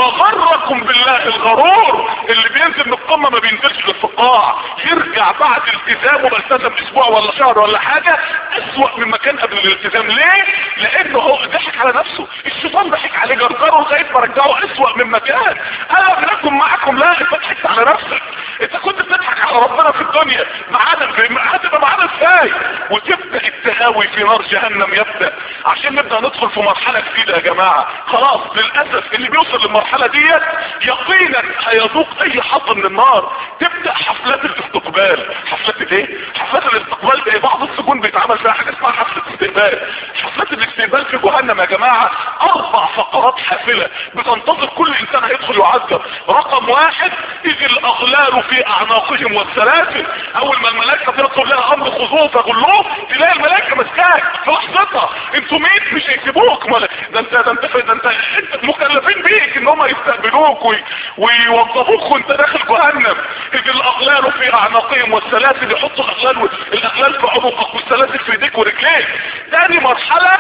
وغركم بالله الغرور اللي بينزل من القمه ما بينزلش غير في القاع يرجع بعد التزامه ما التزم اسبوع ولا شهر ولا حاجه اسوأ من مكان قبل الالتزام ليه؟ لانه هو ضحك على نفسه الشيطان ضحك عليه جرجره لغايه ما رجعه اسوأ من مكان انا بنكم معكم لا انت ضحكت على نفسك انت كنت بتضحك على ربنا في الدنيا معانا في هتبقى معانا ازاي وتبدا التهاوي في نار جهنم يبدا عشان نبدا ندخل في مرحله جديده يا جماعه خلاص للاسف اللي بيوصل للمرحله ديت يقينا هيذوق اي حظ من النار تبدا حفلات الاستقبال حفلات الايه حفلات الاستقبال ده بعض السجون بيتعمل فيها حاجه اسمها حفله استقبال حفلات الاستقبال في جهنم يا جماعه اربع فقرات حافله بتنتظر كل انسان هيدخل يعذب رقم واحد اذ الاغلال في اعناقهم والسلاسل اول ما الملائكه تطلب لها امر خذوه فغلوه تلاقي الملائكه ماسكاك في لحظتها انتوا مين مش هيسيبوك ده انت ده انت ده انت, انت مكلفين بيك ان هم يستقبلوك وي ويوظفوك وانت داخل جهنم اذ الاغلال في اعناقهم والسلاسل يحطوا الاغلال الاغلال في عنقك والسلاسل في ايديك ورجليك تاني مرحله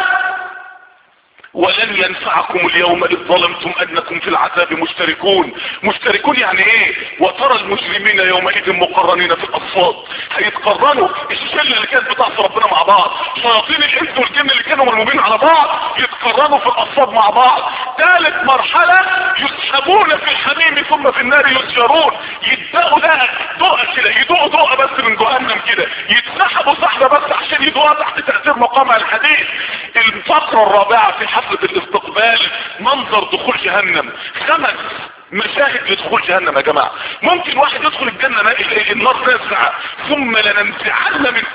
ولن ينفعكم اليوم اذ ظلمتم انكم في العذاب مشتركون مشتركون يعني ايه وترى المجرمين يومئذ مقرنين في الاصفاد هيتقرنوا الشله اللي كانت بتعصي ربنا مع بعض شياطين الانس والجن اللي كانوا ملمومين على بعض يتقرنوا في الاصفاد مع بعض ثالث مرحله يسحبون في الحميم ثم في النار يسجرون يدقوا ده دقه كده يدقوا دقه بس من جهنم كده يتسحبوا سحبه بس عشان يدقوها تحت تاثير مقام الحديث الفقره الرابعه في حفله الاستقبال منظر دخول جهنم خمس مشاهد لدخول جهنم يا جماعة ممكن واحد يدخل الجنة النار تسعى ثم لننزعن من كل شيء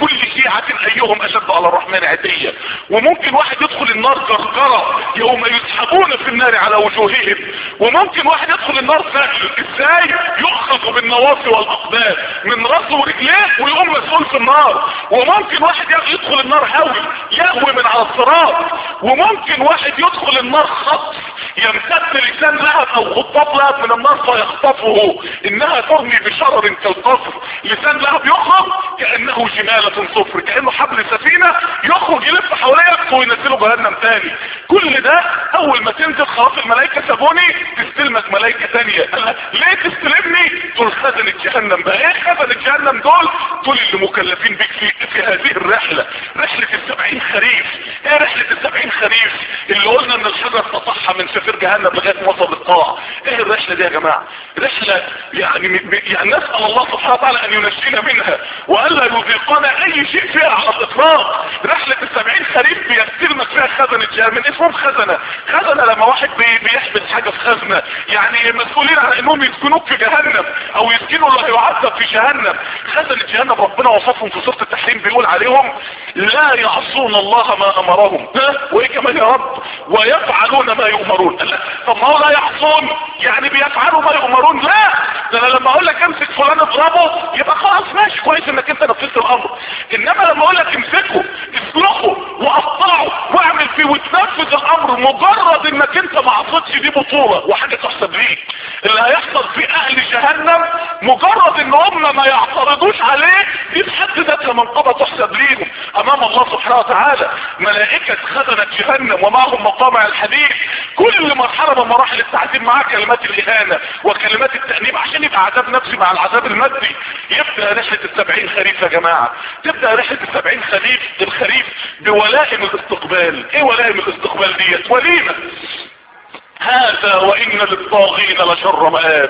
نازعة ايهم اشد على الرحمن عتية وممكن واحد يدخل النار جرجرة يوم يسحبون في النار على وجوههم وممكن واحد يدخل النار سهل ازاي يؤخذ بالنواصي والاقدام من راسه ورجليه ويقوم مسؤول في النار وممكن واحد يدخل النار هوي يهوي من على الصراط وممكن واحد يدخل النار خطف يمتد لسان لهب او خطاف لهب من النار فيخطفه انها ترمي بشرر كالقصر لسان لهب يخرج كانه جمالة صفر كانه حبل سفينة يخرج يلف حواليك وينزله جهنم تاني كل ده اول ما تنزل خلاص الملائكة سابوني تستلمك ملائكة تانية ليه تستلمني دول خزنة جهنم بقى ايه خزنة جهنم دول دول اللي مكلفين بك في, في هذه الرحلة رحلة السبعين خريف ايه رحلة السبعين خريف اللي قلنا ان الحجر تطحى من سفير جهنم لغاية وصل القاع ايه الرحلة دي يا جماعة رحلة يعني يعني نسأل الله سبحانه وتعالى ان ينجينا منها والا يذيقنا اي شيء فيها على الاطلاق رحلة السبعين خريف بيستلمك فيها خزنة جهنم من اسمهم خزنة خزنة لما واحد بي بيحبس حاجة في خزنة يعني مسؤولين عن انهم يسكنوك في جهنم او يسكنوا اللي هيعذب في جهنم خزنة جهنم ربنا وصفهم في سورة التحريم بيقول عليهم لا يعصون الله ما امرهم ها وايه كمان يا رب ويفعلون ما يؤمرون طب ما هو لا يعصون يعني بيفعلوا ما يؤمرون لا ده انا لما اقول لك امسك فلان اضربه يبقى خلاص ماشي كويس انك انت نفذت الامر انما لما اقول لك امسكه اسلخه وقطعه واعمل فيه وتنفذ الامر مجرد انك انت ما عصيتش دي بطوله وحاجه تحسب ليك اللي هيحصل في اهل جهنم مجرد ان هم ما يعترضوش عليه دي في حد ذاتها منقبه تحسب ليهم امام الله سبحانه وتعالى ملائكه خزنت جهنم ومعهم مقامع الحديد كل مرحله من مراحل التعذيب معاه كلمات الاهانه وكلمات التانيب عشان يبقى عذاب نفسي مع العذاب المادي يبدا رحله السبعين خريف يا جماعه تبدا رحله السبعين خريف الخريف بولائم الاستقبال ايه ولائم الاستقبال ديت وليمه هذا وان للطاغين لشر مآب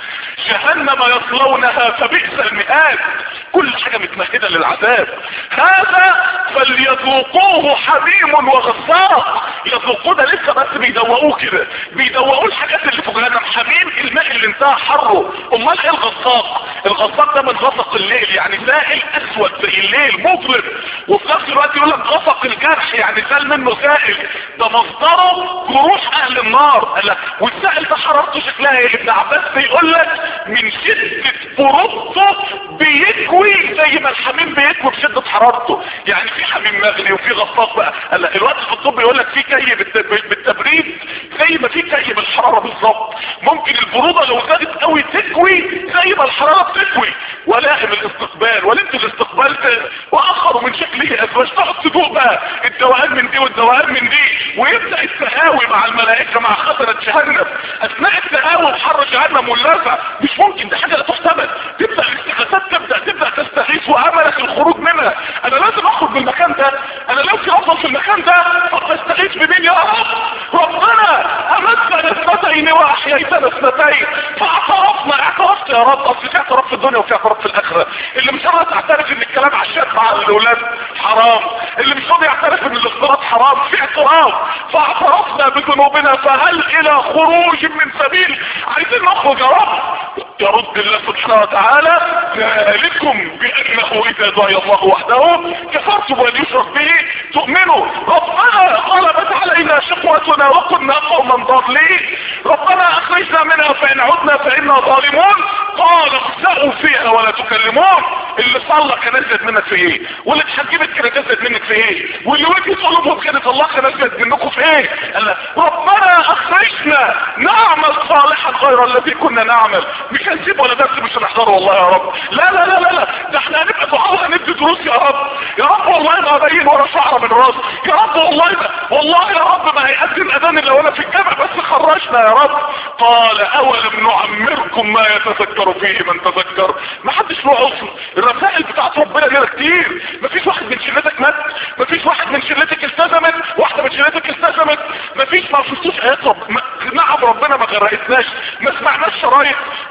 جهنم يصلونها فبئس المئات كل حاجة متمهدة للعذاب هذا فليذوقوه حميم وغساق يذوقوه ده لسه بس بيدوقوه كده بيدوقوه الحاجات اللي في جهنم حميم الماء اللي انتهى حره امال ايه الغساق الغساق ده من غسق الليل يعني سائل اسود زي الليل مظلم وفي نفس الوقت يقول لك غسق الجرح يعني سال منه سائل ده مصدره جروح اهل النار والسائل ده حرارته شكلها ايه ابن عباس بيقول لك من شدة برودته بيكوي زي ما الحميم بيكوي بشدة حرارته يعني في حميم مغلي وفي غطاس بقى هلا الوقت في الطب يقول لك في كي بالتبريد زي ما في كي بالحرارة بالظبط ممكن البرودة لو زادت قوي تكوي زي ما الحرارة بتكوي ولائم الاستقبال ولمت الاستقبال واخر من شكله ازواج تقعد تدوق بقى الدوام من دي والدوام من دي ويبدأ التهاوي مع الملائكة مع خطرة جهنم اثناء التهاوي بحر جهنم واللازع مش ممكن ده حاجة لا تحتمل تبدأ الاستغاثات تبدأ تبدأ تستغيث واملك الخروج منها انا لازم اخرج من المكان ده انا لازم افضل في المكان ده فاستغيث بمين يا رب ربنا امتنا اثنتين واحييتنا اثنتين فاعترفنا اعترفت يا رب اصل في اعتراف في الدنيا وفي اعتراف في الاخره اللي مش راضي تعترف ان الكلام عشان مع الاولاد حرام اللي مش راضي يعترف ان الاختلاط حرام في اعتراف فاعترفنا بذنوبنا فهل الى خروج من سبيل عايزين نخرج يا رب يرد الله سبحانه وتعالى ذلكم بانه اذا دعي الله وحده كفرتم وان يشرك به تؤمنوا ربنا غلبت علينا شقوتنا وكنا قوما ضالين ربنا اخرجنا منها فان عدنا فانا ظالمون قال اخسأوا فيها ولا تكلمون اللي صلى كان نزلت منك في ايه واللي اتحجبت كانت نزلت منك في ايه واللي وجهت قلوبهم كانت الله كان نزلت منكم في ايه قال ربنا اخرجنا نعمل صالحا غير الذي كنا نعمل مش هنسيب ولا درس مش هنحضره والله يا رب لا لا لا لا لا ده احنا هنبقى دعاء هندي دروس يا رب يا رب والله ما ابين ولا شعر من راسي يا رب والله ما والله يا رب ما هيأذن اذان الا وانا في الجامع بس خرجنا يا رب قال اولم نعمركم ما يتذكر فيه من تذكر ما حدش له عذر الرسائل بتاعت ربنا لنا كتير ما فيش واحد من شلتك مات ما فيش واحد من شلتك التزمت واحده من شلتك التزمت ما فيش ما شفتوش ايات رب ما... نعم ربنا ما غرقتناش ما سمعناش شرايط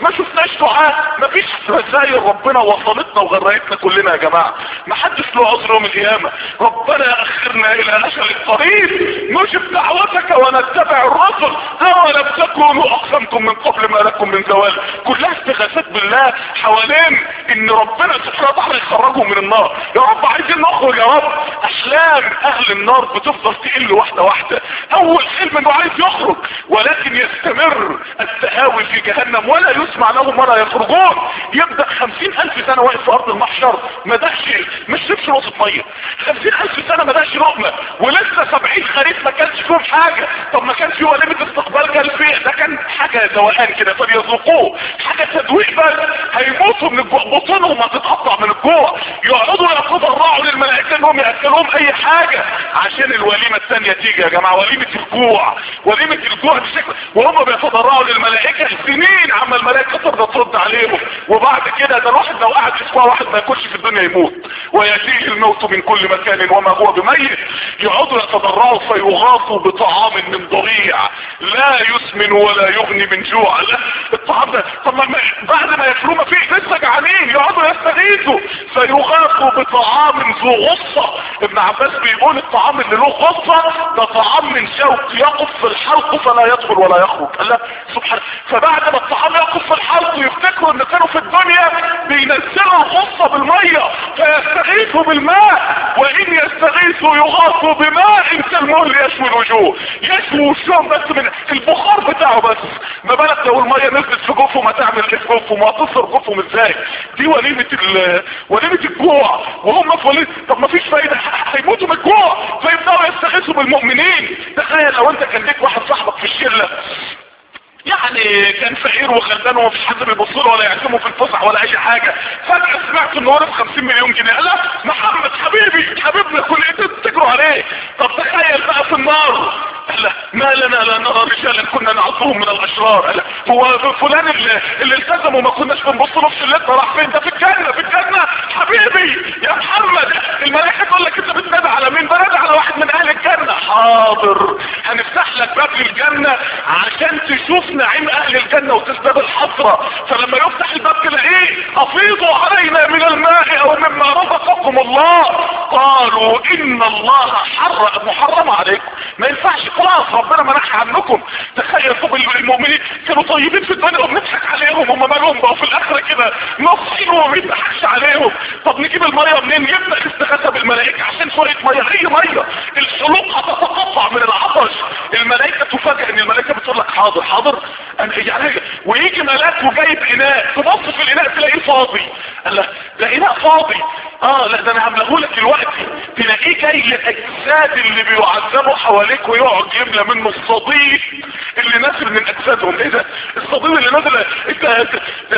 ما شفناش دعاء ما فيش رسائل ربنا وصلتنا وغرقتنا كلنا يا جماعة ما حدش له عذر يوم القيامة ربنا اخرنا الى اجل قريب نجب دعوتك ونتبع الرسل اولم تكونوا اقسمتم من قبل ما لكم من زوال كلها استغاثات بالله حوالين ان ربنا سبحانه وتعالى يخرجهم من النار يا رب عايزين نخرج يا رب احلام اهل النار بتفضل تقل واحدة واحدة اول حلم انه عايز يخرج ولكن يستمر التهاوي في جهنم ولا يسمع لهم ولا يخرجون يبدأ خمسين الف سنة واقف في ارض المحشر ما دهش مش شربش نقطة مية خمسين الف سنة ما دهش لقمة ولسه سبعين خريف ما كانش فيهم حاجة طب ما كانش في وليمة استقبال جلفية ده كان حاجة دوقان كده فليذوقوه حاجة تدويق بس هيموتوا من الجوع بطونهم هتتقطع من الجوع يقعدوا يتضرعوا للملائكة انهم ياكلوهم اي حاجة عشان الوليمة الثانية تيجي يا جماعة وليمة الجوع وليمة الجوع بشكل وهم بيتضرعوا للملائكة سنين عما الملائكة ترضى ترد عليهم وبعد كده ده الواحد لو قعد اسبوع واحد ما ياكلش في الدنيا يموت ويأتيه الموت من كل مكان وما هو بميت يقعدوا يتضرعوا فيغاثوا بطعام من ضريع لا يسمن ولا يغني من جوع لا الطعام ده طب ما بعد ما ياكلوه ما فيش لسه جعانين يقعدوا يستغيثوا فيغاثوا بطعام ذو غصة ابن عباس بيقول الطعام اللي له غصة ده طعام من شوك يقف في الحلق فلا يدخل ولا يخرج قال لا سبحان فبعد ما الطعام يقف في الحلق يفتكروا ان كانوا في الدنيا بينزلوا الغصة بالمية فيستغيثوا بالماء وان يستغيثوا يغاثوا بماء كالمهل يشوي الوجوه يشوي وشهم بس من البخار بتاعه بس ما بالك لو المية نزلت في جوفهم هتعمل ايه في جوفهم وهتصر جوفهم ازاي دي وليمة ال وليمة الجوع وهم في وليمة طب ما فيش فايدة هيموتوا من الجوع فيبدأوا يستغيثوا بالمؤمنين تخيل لو انت كان ليك واحد صاحبك في الشلة يعني كان فقير وغلبان ومفيش حد بيبص له ولا يعزمه في الفسح ولا اي حاجه فجاه سمعت انه ورث 50 مليون جنيه قال لا محمد حبيبي حبيبنا كل ايه تجروا عليه طب تخيل بقى في النار قال لا ما لنا لا نرى رجالا كنا نعظهم من الاشرار قال هو فلان اللي, اللي التزم وما كناش بنبص له في شلتنا راح فين ده في الجنه في الجنه حبيبي يا محمد الملائكه تقول لك انت بتنادى على مين بنادى على واحد من اهل الجنه حاضر هنفتح لك باب للجنه عشان تشوف نعيم اهل الجنة وتزداد الحسرة فلما يفتح الباب تلاقيه افيضوا علينا من الماء او مما رزقكم الله قالوا ان الله حرم محرم عليكم ما ينفعش خلاص ربنا منح عنكم تخيل طب المؤمنين كانوا طيبين في الدنيا وبنضحك عليهم هم مالهم بقوا في الاخره كده نصحين وما بيضحكش عليهم طب نجيب الميه منين يبدا الاستغاثه بالملائكه عشان شويه ميه اي ميه الحلوق هتتقطع من العطش الملائكه تفاجئ ان الملائكه بتقول لك حاضر حاضر أنا يعني ويجي ملاك وجايب اناء تبص في الاناء تلاقيه فاضي قال لا ده اناء فاضي اه لا ده انا هملاه لك دلوقتي تلاقيه جاي الاجساد اللي بيعذبوا حواليك ويقعد يملى منه الصديد اللي نازل من اجسادهم ايه ده الصديد اللي نازل انت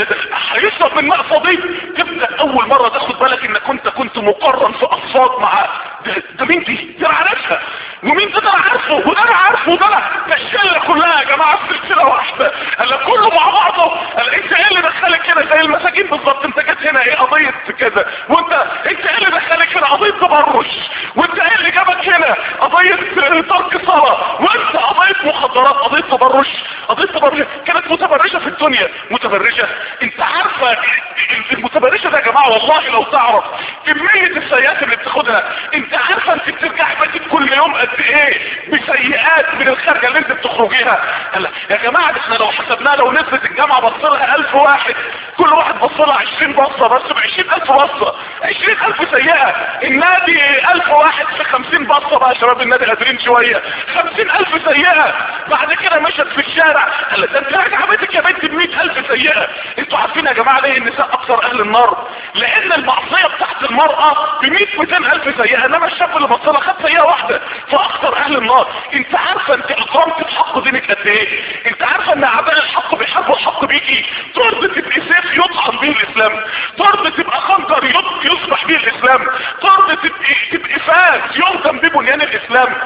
هيشرب من ماء صديد تبدا اول مره تاخد بالك انك كنت كنت مقرن في اقساط مع ده, ده مين دي؟ دي انا عارفها ومين ده انا عارفه وده انا عارفه وده انا ده الشله كلها يا جماعه في سلسله واحده قال لك كله مع بعضه قال انت ايه اللي دخلك هنا زي المساجين بالظبط انت جيت هنا ايه قضيه كذا وانت انت ايه اللي دخلك هنا قضيه تبرج وانت ايه اللي جابك هنا قضيه ترك صلاه وانت قضيه مخدرات قضيه تبرج قضيه تبرج كانت متبرجه في الدنيا متبرجه انت عارفه المتبرجه ده يا جماعه والله لو تعرف كميه السيئات اللي بتاخدها انت عارفه انت بترجع بيتك كل يوم قد ايه بسيئات من الخارجه اللي انت بتخرجيها قال يا جماعه احنا لو حسبناها لو نسبه الجامعه بص لها 1000 واحد كل واحد بص لها 20 بصه بس ب 20000 بصه 20000 سيئه النادي 1000 واحد في 50 بصه بقى شباب النادي قادرين شويه 50000 سيئه بعد كده مشت في الشارع قال ده انت راجع بيتك يا بنت ب 100000 سيئه انتوا عارفين يا جماعه ليه النساء اكثر اهل النار لان المعصيه بتاعت المراه ب 100 200000 سيئه انما الشاب اللي بص لها خد سيئه واحده فاكثر اهل النار انت عارفه انت اقامت بحق دينك قد ايه انت عارفه ان اعداء الحق بيحاربوا الحق بيكي ترضى تبقى سيف يطعن به الاسلام ترضى تبقى خنجر يصبح به الاسلام ترضى تبقى تبقى فاس يهدم به بنيان الاسلام بتكره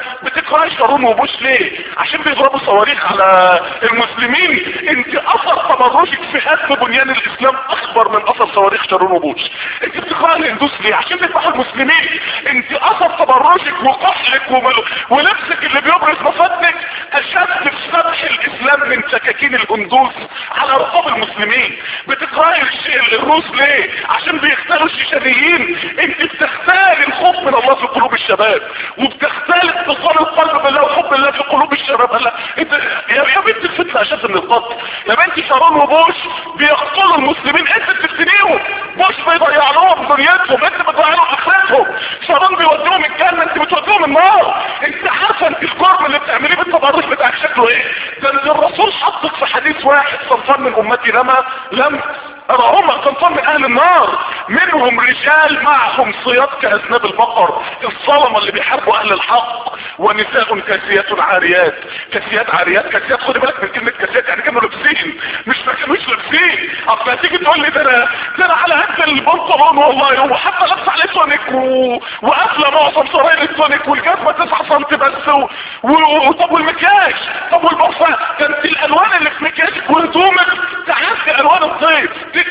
بتكرهي شارون وبوش ليه عشان بيضربوا صواريخ على المسلمين انت اثر تبرجك في هدم بنيان الاسلام اكبر من اثر صواريخ شارون وبوش انت بتكرهي الهندوس ليه عشان بيذبحوا المسلمين انت اثر تبرجك وكحلك ومل- ولبسك اللي بيبرز مفاتنك اشد في فتح الاسلام من سكاكين الهندوس على رقاب المسلمين بتكرهي الش- الروس ليه عشان بيختاروا الشيشانيين انت بتختار الخوف من الله في قلوب الشباب وبتختار اتصال القلب بالله وحب الله في قلوب الشباب لا انت يا, يا بنت الفتنه اشد من القتل يا بنتي شارون وبوش بيقتلوا المسلمين انت بتفتنيهم بوش بيضيع لهم دنيتهم انت بتضيع لهم اخرتهم شارون بيوديهم الجنه انت بتوديهم النار انت عارفه انت الجرم اللي بتعمليه بالتبرج بتاعك شكله ايه ده اللي الرسول حطك في حديث واحد صنفان من امتي لما لم هم صنفان من اهل النار منهم رجال معهم صياد كاذناب البقر الظلمه اللي بيحاربوا اهل الحق ونساء كاسيات عاريات كاسيات عاريات كاسيات خد بالك من كلمه كاسيات يعني كانوا لابسين مش ما كانوش لابسين اصل هتيجي تقول لي ده انا ده انا على قد البنطلون والله وحتى لابس عليه تونيك و... وقافله معظم سراير التونيك والجزمه 9 سم بس و... و... وطب والمكياج طب والبرفان كانت الالوان اللي في مكياجك وهدومك تعرف الوان الصيف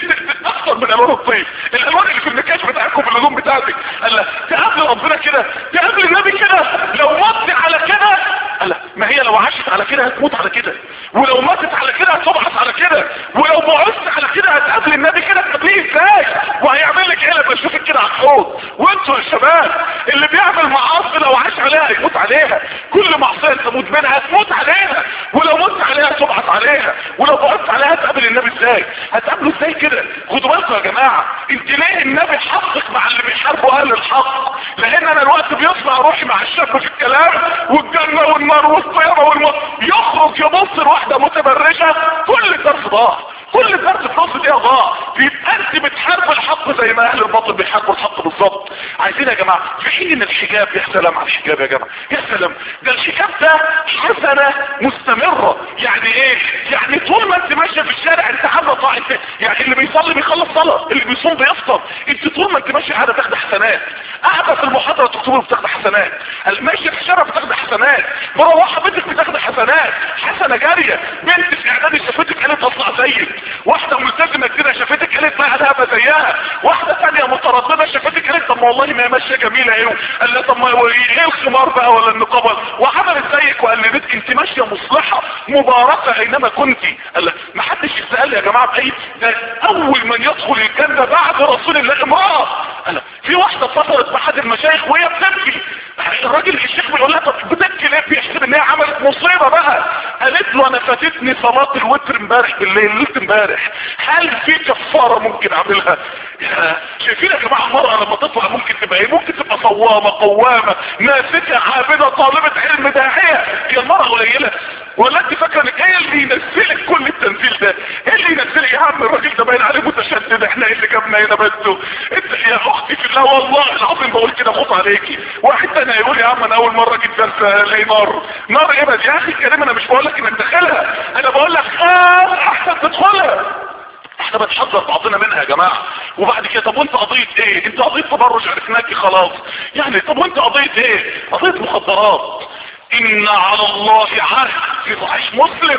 اكتر من الوان الصيف الالوان اللي في المكياج بتاعكم في الهدوم بتاعتك قال لك تقابل ربنا كده تقابل النبي كده لو مت على كده قال لك ما هي لو عاشت على كده هتموت على كده ولو ماتت على كده هتبعث على كده ولو بعثت على كده هتقابل النبي كده تقابليه ازاي وهيعمل لك ايه لما يشوفك كده على الحوض وانتوا يا شباب اللي بيعمل معاصي لو عاش عليها هيموت عليها كل معصيه تموت منها هتموت عليها ولو مت عليها تبعث عليها ولو بعثت عليها هتقابل النبي ازاي هتقابله ازاي كده خدوا بالكم يا جماعه انت ليه النبي حقق مع اللي بيحاربوا اهل الحق لان انا الوقت بيصنع روحي مع الشاب في الكلام والجنه والنار والصيامه والموت يخرج يبص لواحده متبرجه كل الدرس ضاع كل الدرس في نص دقيقه ضاع يبقى انت بتحارب الحق زي ما اهل الباطل بيحاربوا الحق بالظبط عايزين يا جماعه في حين ان الحجاب يا سلام على الحجاب يا جماعه يا سلام ده الحجاب ده حسنه مستمره يعني ايه يعني طول ما انت ماشيه في الشارع انت عامله طاعه يعني اللي بيصلي بيخلص صلاه اللي بيصوم بيفطر انت طول ما انت ماشيه قاعده تاخد حسنات قاعده في المحاضره تكتبي بتاخد حسنات ماشيه في الشارع بتاخد حسنات مروحه بنتك بتاخد حسنات حسنه جاريه بنت في اعدادي شافتك قالت اطلع زيك واحده ملتزمه كده شافتك قالت لا انا هبقى زيها واحده ثانيه متردده شافتك قالت طب ما والله ما هي ماشيه جميله ايه قال لها طب ما هو ايه الخمار بقى ولا النقاب وعملت زيك وقلدتك انت ماشيه مصلحه مباركه اينما كنت قال لها ما حدش يسال يا جماعه باي ده اول من يدخل الجنه بعد رسول الله امراه قال لها في واحده فطرت بأحد المشايخ وهي بتبكي الراجل الشيخ بيقول لها طب بتبكي ليه بيحسب ان هي عملت مصيبه بقى قالت له انا فاتتني صلاه الوتر امبارح بالليل ليله امبارح هل في كفاره ممكن اعملها يا شايفين يا جماعه المراه لما تطلع ممكن تبقى ايه ممكن تبقى صوامه قوامه ناسكه عابده طالبه علم داعيه هي المراه قليله ولا انت فاكره انك ايه اللي ينزلك كل التنزيل ده ايه اللي ينزلك يا عم الراجل ده باين عليه متشدد احنا ايه اللي جابنا هنا بس انت يا اختي في الله والله العظيم بقول كده خط عليكي واحد تاني هيقول يا عم انا اول مره جيت درس الاقي نار نار ايه بس يا اخي الكريم انا مش بقول لك انك داخلها انا بقول لك خاف احسن تدخلها احنا بنحذر بعضنا منها يا جماعة وبعد كده طب وانت قضية ايه انت قضية تبرج عرفناكي خلاص يعني طب وانت قضية ايه قضية مخدرات ان على الله عهد في صحيح مسلم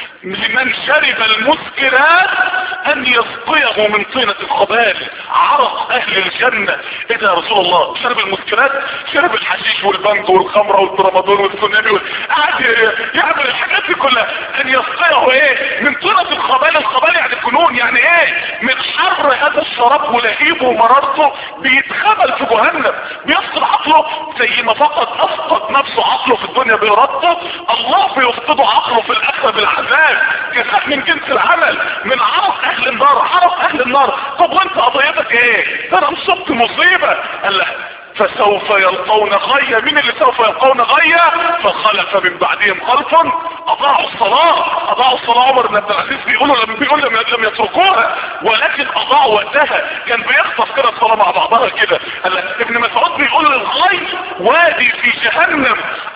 لمن شرب المسكرات ان يسقيه من طينة الخبال عرق اهل الجنة ايه ده يا رسول الله شرب المسكرات شرب الحشيش والبنج والخمرة والترامادول والسونامي وال... قاعد يعمل الحاجات دي كلها ان يسقيه ايه من طينة الخبال الخبال يعني الجنون يعني ايه من حر هذا الشراب ولهيبه ومرارته بيتخبل في جهنم بيفقد عقله زي ما فقد افقد نفسه عقله في الدنيا بارادته الله بيفقده عقله في الاخره بالعذاب جزاء من جنس العمل من عرف اهل النار عرف اهل النار طب وانت قضيتك ايه ده انا مصبت مصيبه قال له فسوف يلقون غيا مين اللي سوف يلقون غيا فخلف من بعدهم خلف اضاعوا الصلاة اضاعوا الصلاة عمر بن عبد العزيز بيقولوا لم بيقول لم, لم يتركوها ولكن اضاعوا وقتها كان بيخطف كده الصلاة مع بعضها كده ابن مسعود بيقول الغي وادي في جهنم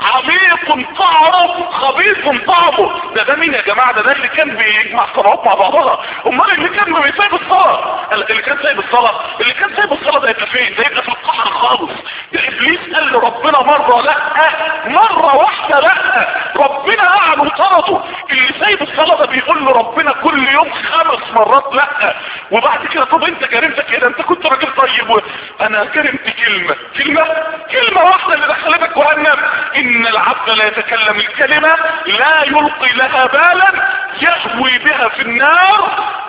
عميق قعره خبيث طعمه ده ده مين يا جماعة ده ده اللي كان بيجمع الصلوات مع بعضها امال اللي كان بيسيب الصلاة اللي كان سايب الصلاة اللي كان سايب الصلاة ده يبقى فين ده يبقى في القحر خالص ده ابليس قال لربنا مرة لا مرة واحدة لا ربنا قعد وطرده اللي سايب الصلاة ده بيقول له ربنا كل يوم خمس مرات لا وبعد كده طب انت كرمتك كده انت كنت راجل طيب و... انا كرمت كلمة كلمة كلمة واحدة اللي دخلتك جهنم ان العبد لا يتكلم الكلمة لا يلقي لها بالا يهوي بها في النار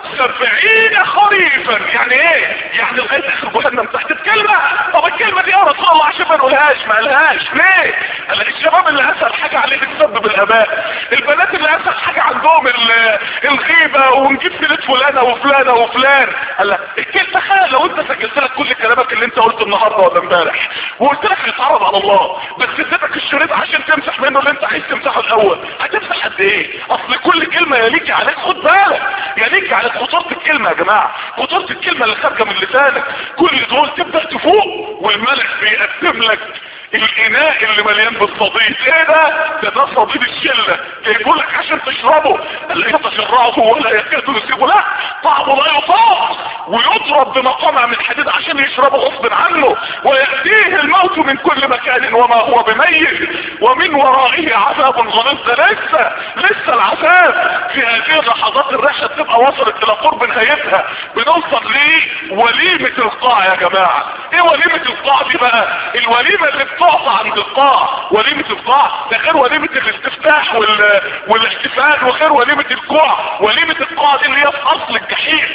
سبعين خريفا يعني ايه يعني لغاية اخر جهنم تحت الكلمة طب الكلمة دي يا رسول الله عشان ما نقولهاش ما قالهاش ليه قال الشباب اللي اسهل حاجة عليه بتسبب الاباء البنات اللي اسهل حاجة عندهم الغيبة ونجيب سيرة فلانة وفلانة وفلان قال لك الكلمة تخيل لو انت سجلت لك كل كلامك اللي انت قلته النهاردة ولا امبارح وقلت لك يتعرض على الله بس اديتك الشريط عشان تمسح منه اللي انت عايز تمسحه الاول هتمسح قد ايه اصل كل كلمة يليك عليك خد بالك يليك عليك خطورة الكلمة يا جماعة خطورة الكلمة اللي خارجة من لسانك كل دول تبدأ تفوق والملك بيقدم لك الاناء اللي مليان بالصديد ايه ده ده ده صديد الشلة جايبوا لك عشان تشربه لا يتشرعه ولا يكاد يسيبه لا طعمه لا يطاق ويضرب بمقامع من حديد عشان يشربه غصب عنه ويأتيه الموت من كل مكان وما هو بميت ومن ورائه عذاب غليظ ده لسه لسه العذاب في هذه اللحظات الرحلة بتبقى وصلت الى قرب نهايتها بنوصل لوليمة القاع يا جماعة ايه وليمة القاع دي بقى الوليمة اللي بتقف عند القاع وليمة القاع ده غير وليمة الاستفتاح وال... والاحتفال وغير وليمة الكوع وليمة القاع دي اللي هي في اصل الجحيم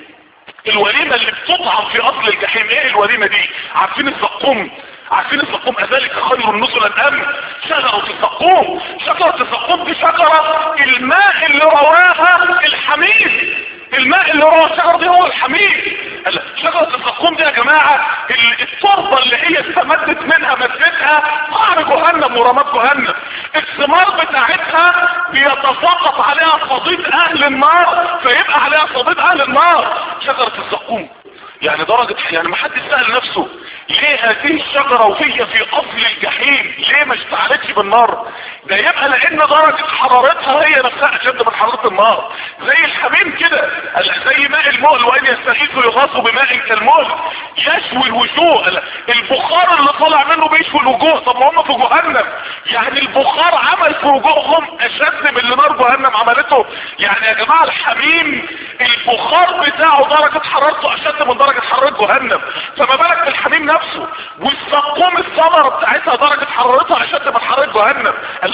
الوليمة اللي بتطعم في اصل الجحيم ايه الوليمة دي عارفين الزقوم عارفين الزقوم اذلك خير نزلا ام شجرة الزقوم شجرة الزقوم دي شجرة الماء اللي رواها الحميد الماء اللي رواه الشجرة دي هو الحميد شجرة الزقوم دي يا جماعة التربة اللي هي استمدت منها مدتها قعر جهنم ورمات جهنم الثمار بتاعتها بيتساقط عليها صديد اهل النار فيبقى عليها صديد اهل النار شجرة الزقوم يعني درجة يعني ما حد سأل نفسه ليه هذه الشجرة وهي في اصل الجحيم ليه ما اشتعلتش بالنار ده يبقى لان درجة حرارتها هي نفسها اشد من حرارة النار زي الحميم كده زي ماء المؤل وان يستغيثوا يغاثوا بماء كالمؤل يشوي الوجوه البخار اللي طالع منه بيشوي الوجوه طب ما هم في جهنم يعني البخار عمل في وجوههم اشد من اللي نار جهنم عملته يعني يا جماعة الحميم البخار بتاعه درجة حرارته اشد من درجة حرارة جهنم فما بالك بالحميم نفسه والزقوم الثمرة بتاعتها درجة حرارتها اشد من حرارة جهنم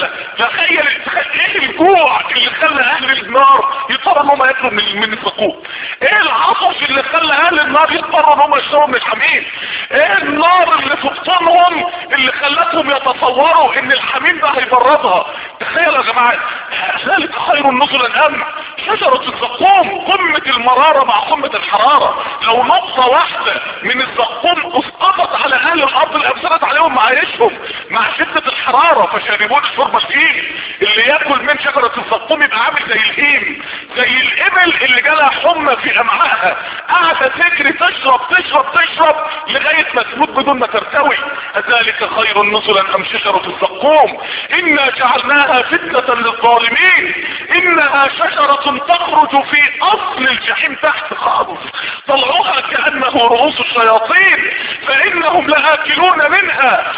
تخيل ايه الجوع اللي خلى اهل النار يضطروا ان هم ياكلوا من من الزقوم ايه العطش اللي خلى اهل النار يضطروا ان هم يشربوا من الحميم ايه النار اللي في بطونهم اللي خلتهم يتصوروا ان الحميم ده هيبردها تخيلوا يا جماعه ذلك خير نزلا ام شجرة الزقوم قمة المرارة مع قمة الحرارة لو نقطة واحدة من الزقوم اسقطت على اهل الارض اللي افسدت عليهم معايشهم مع شدة الحرارة فشاربون الشرب الشيء اللي ياكل من شجرة الزقوم يبقى عامل زي الهيم زي الابل اللي جالها حمى في امعائها قاعدة تجري تشرب تشرب تشرب لغاية ما تموت بدون ما ترتوي ذلك خير نزلا ام شجرة الزقوم انا جعلناها فتنة للظالمين انها شجرة تخرج في اصل الجحيم تحت خالص طلعوها كأنه رؤوس الشياطين فانهم لآكلون منها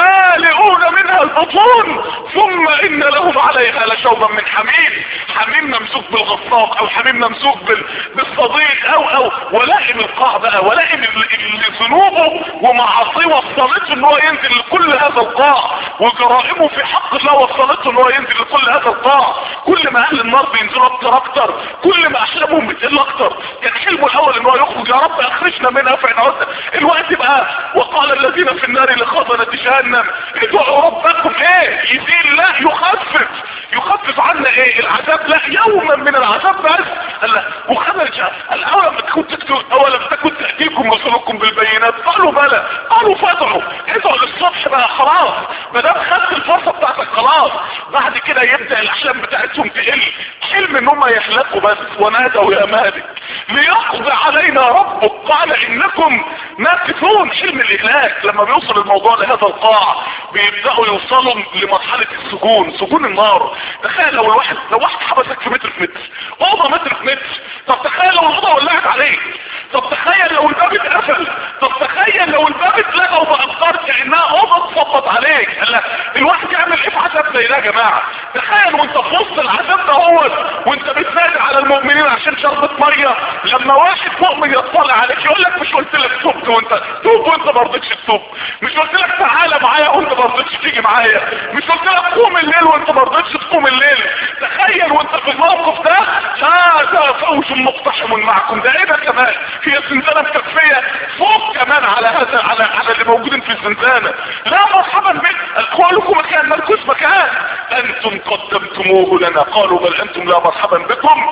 فمالئون منها البطون ثم ان لهم عليها لشوبا من حميم حميم ممسوك بالغصاق او حميم ممسوك بال... بالصديق او او ولائم القاع بقى ولائم اللي ذنوبه ومعاصيه وصلته ان هو ينزل لكل هذا القاع وجرائمه في حق الله وصلته ان هو ينزل لكل هذا القاع كل ما اهل النار بينزلوا اكتر اكتر كل ما احلامهم بتقل اكتر كان حلمه الاول ان هو يخرج يا رب اخرجنا منها فاحنا عدنا الوقت بقى وقال الذين في النار لخزنة جهنم ادعوا ربكم ايه يزيل لا يخفف يخفف عنا ايه العذاب لا يوما من العذاب بس قال وخرج قال اولم تكون تكتب اولم تكن تأتيكم رسولكم بالبينات قالوا بلى قالوا فادعوا ادعوا للصبح بقى خلاص ما دام خدت الفرصه بتاعتك خلاص بعد كده يبدا الاحلام بتاعتهم تقل حلم ان هم يحلقوا بس ونادوا يا مالك ليقضي علينا ربك قال انكم ناكثون حلم الاهلاك لما بيوصل الموضوع لهذا القاع بيبداوا يوصلوا لمرحله السجون سجون النار تخيل لو الواحد لو واحد حبسك في متر في متر اوضه متر في متر طب تخيل لو الاوضه ولعت عليك طب تخيل لو الباب اتقفل طب تخيل لو الباب اتلغى وبقى كانها اوضه يا جماعة تخيل وانت في وسط العذاب ده هو وانت بتنادي على المؤمنين عشان شربة مية لما واحد مؤمن يطلع عليك يقول لك مش قلت لك تبت وانت توب وانت ما رضيتش تتوب مش قلت لك تعالى معايا وانت ما رضيتش تيجي معايا مش قلت لك قوم الليل وانت ما رضيتش تقوم الليل تخيل وانت في الموقف ده هذا فوج مقتحم معكم ده ايه ده كمان هي الزنزانة مكفية فوق كمان على هذا على على اللي موجودين في الزنزانة لا مرحبا بك اقوالكم مكان ملكوس مكان انتم قدمتموه لنا قالوا بل انتم لا مرحبا بكم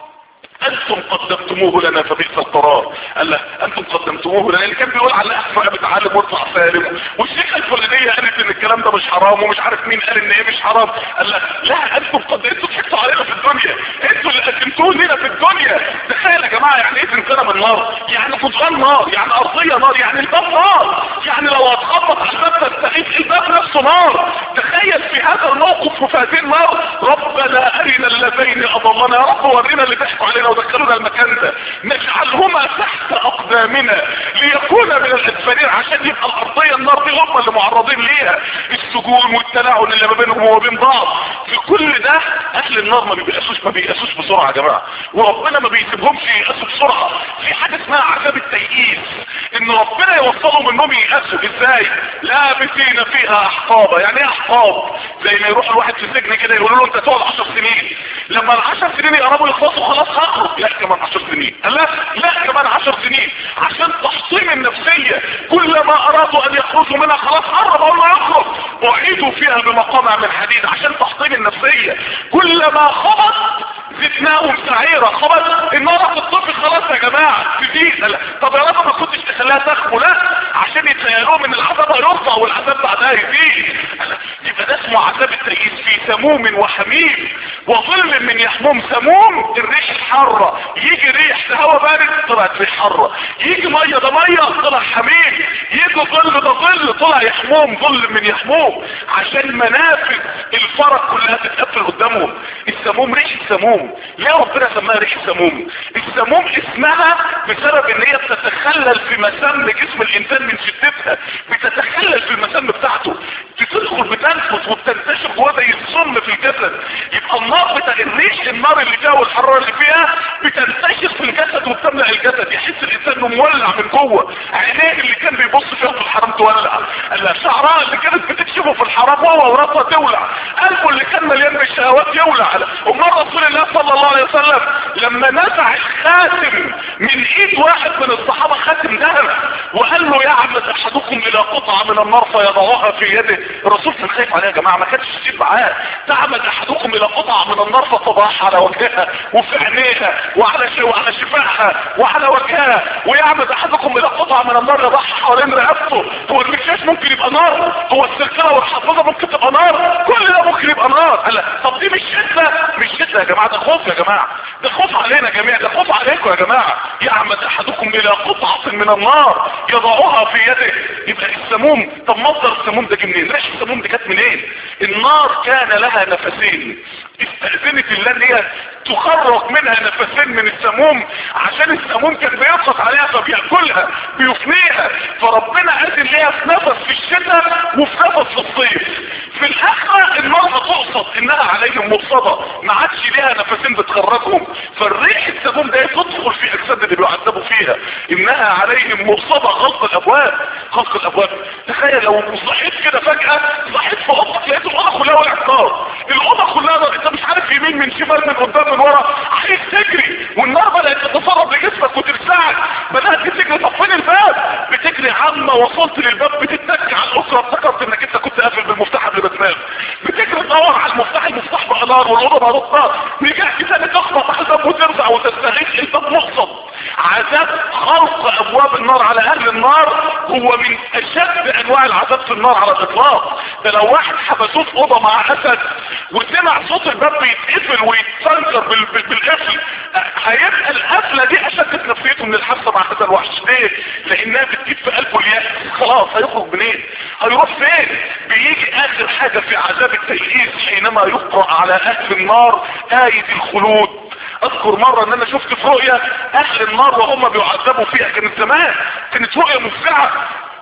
انتم قدمتموه لنا فبئس القرار قال له انتم قدمتموه لنا اللي كان بيقول على اخفى بتعلم وارفع سالم والشيخه الفلانيه قالت ان الكلام ده مش حرام ومش عارف مين قال ان ايه مش حرام قال له لا انتم قد انتم ضحكتوا علينا في الدنيا انتوا اللي قدمتوه لنا في الدنيا تخيل يا جماعه يعني ايه زنزانه من نار يعني جدران نار يعني ارضيه نار يعني الباب نار يعني لو هتخبط على الباب تستغيث الباب نفسه نار تخيل في هذا الموقف وفي هذه النار ربنا ارنا اللذين اضلنا يا رب ورينا اللي ضحكوا علينا ودخلونا المكان ده نجعلهما تحت اقدامنا ليكون من الاسفلين عشان يبقى الارضية النار دي هم اللي معرضين ليها السجون والتلاعن اللي ما بينهم وبين بعض في كل ده اهل النار ما بيقاسوش ما بيقاسوش بسرعة يا جماعة وربنا ما بيسيبهمش يقاسوا بسرعة في حاجة اسمها عذاب التيئيس ان ربنا يوصلهم انهم ييأسوا ازاي لابسين فيها احقابا يعني ايه احقاب زي ما يروح الواحد في السجن كده يقولوا له انت تقعد 10 سنين لما العشر سنين يقربوا يخلصوا خلاص هخرج لا كمان 10 سنين لا لا كمان 10 سنين عشان تحطيم النفسية كلما ارادوا ان يخرجوا منها خلاص قرب اقول له يخرج اعيدوا فيها بمقامع من حديد عشان تحطيم النفسية كلما خبط زدناهم سعيرة خبط النار تطفي خلاص يا جماعة تزيد طب يا رب ما كنتش تخليها تخبو لا عشان يتخيلوهم ان العذاب هيرفع والعذاب بعدها يزيد يبقى ده اسمه عذاب التأييد في سموم وحميم وظل من يحموم سموم الريح الحارة يجي ريح ده هوا بارد طلعت ريح حارة يجي مية ده مية طلع حميم يجي ظل ده ظل طلع يحموم ظل من يحموم عشان منافذ الفرج كلها تتقفل قدامهم السموم ريح السموم ليه ربنا سماها ريح السموم السموم اسمها بسبب ان هي بتتخلل في مسام جسم الانسان من شدتها بتتخلل في المسام بتاعته بتدخل بتنفس وبتنتشر جوه زي السم في الجسد يبقى النار بتاع الريح النار اللي فيها والحراره اللي فيها بتنتشر في الجسد وبتملأ الجسد يحس الانسان انه مولع من جوه عينيه اللي كان بيبص فيها في الحرام تولع الشعراء اللي كانت بتكشفه في الحرام هو وراسها تولع قلبه اللي كان مليان بالشهوات يولع امال رسول الله صلى الله عليه وسلم لما نزع الخاتم من ايد واحد من الصحابه خاتم ذهب وقال له يعمد احدكم الى قطعه من النار فيضعها في يده الرسول كان خايف عليه يا جماعه ما كانش يسيب معاه تعمد احدكم الى قطعه من النار فتضعها على وجهها وفي عينيها وعلى شي وعلى شفاهها وعلى وجهها ويعمد احدكم الى قطعه من النار يضعها حوالين رقبته هو المكياج ممكن يبقى نار هو السلسله والحفاظه ممكن تبقى نار كل ده ممكن يبقى نار قال طب دي مش شده مش شده يا جماعه ده خوف يا جماعه ده خوف علينا جميعا ده خوف عليكم يا جماعه يعمد احدكم الى قطعه من النار يضعها في يده يبقى السموم طب مصدر السموم ده جه منين ريح السموم دي كانت منين النار كان لها نفسين استأذنت الله ان هي تخرج منها نفسين من السموم عشان السموم كان بيضغط عليها فبياكلها بيفنيها فربنا اذن ليها في نفس في الشتاء وفي نفس في الصيف في الاخرة النار تقصد انها عليهم مقصدة ما عادش ليها نفسين بتخرجهم فالريح السموم ده تدخل في اجساد اللي بيعذبوا فيها انها عليهم مقصدة غلق الابواب غلق الابواب تخيل لو صحيت كده فجأة صحيت في اوضتك لقيت الاوضه كلها ولعت نار الاوضه كلها نار انت مش عارف يمين من شمال من قدام من ورا عايز تجري والنار بدات تتسرب لجسمك وترسعك بدات تجري طب فين الباب بتجري عما وصلت للباب بتتك على الاسره افتكرت انك انت كنت قافل بالمفتاح قبل ما تنام بتجري تدور على المفتاح المفتاح بقى نار والاوضه بقى نار رجعت تاني تخبط على الباب وترجع وتستغيث الباب مقصد عذاب خلق ابواب النار على اهل النار هو من اشد انواع العذاب في النار على الاطلاق ده لو واحد حبسوه في اوضه مع اسد وسمع صوت الباب بيتقفل ويتسنكر بال- بال- بالقفل هيبقى القفله دي اشدت نفسيته من الحبسه مع هذا الوحش ليه؟ لانها بتجيب في قلبه الياس خلاص هيخرج منين؟ هيروح فين؟ بيجي اخر حاجه في عذاب التيئيس حينما يقرا على اهل النار ايه الخلود اذكر مرة ان انا شفت في رؤية اهل النار وهم بيعذبوا فيها كانت زمان كانت رؤية مفزعة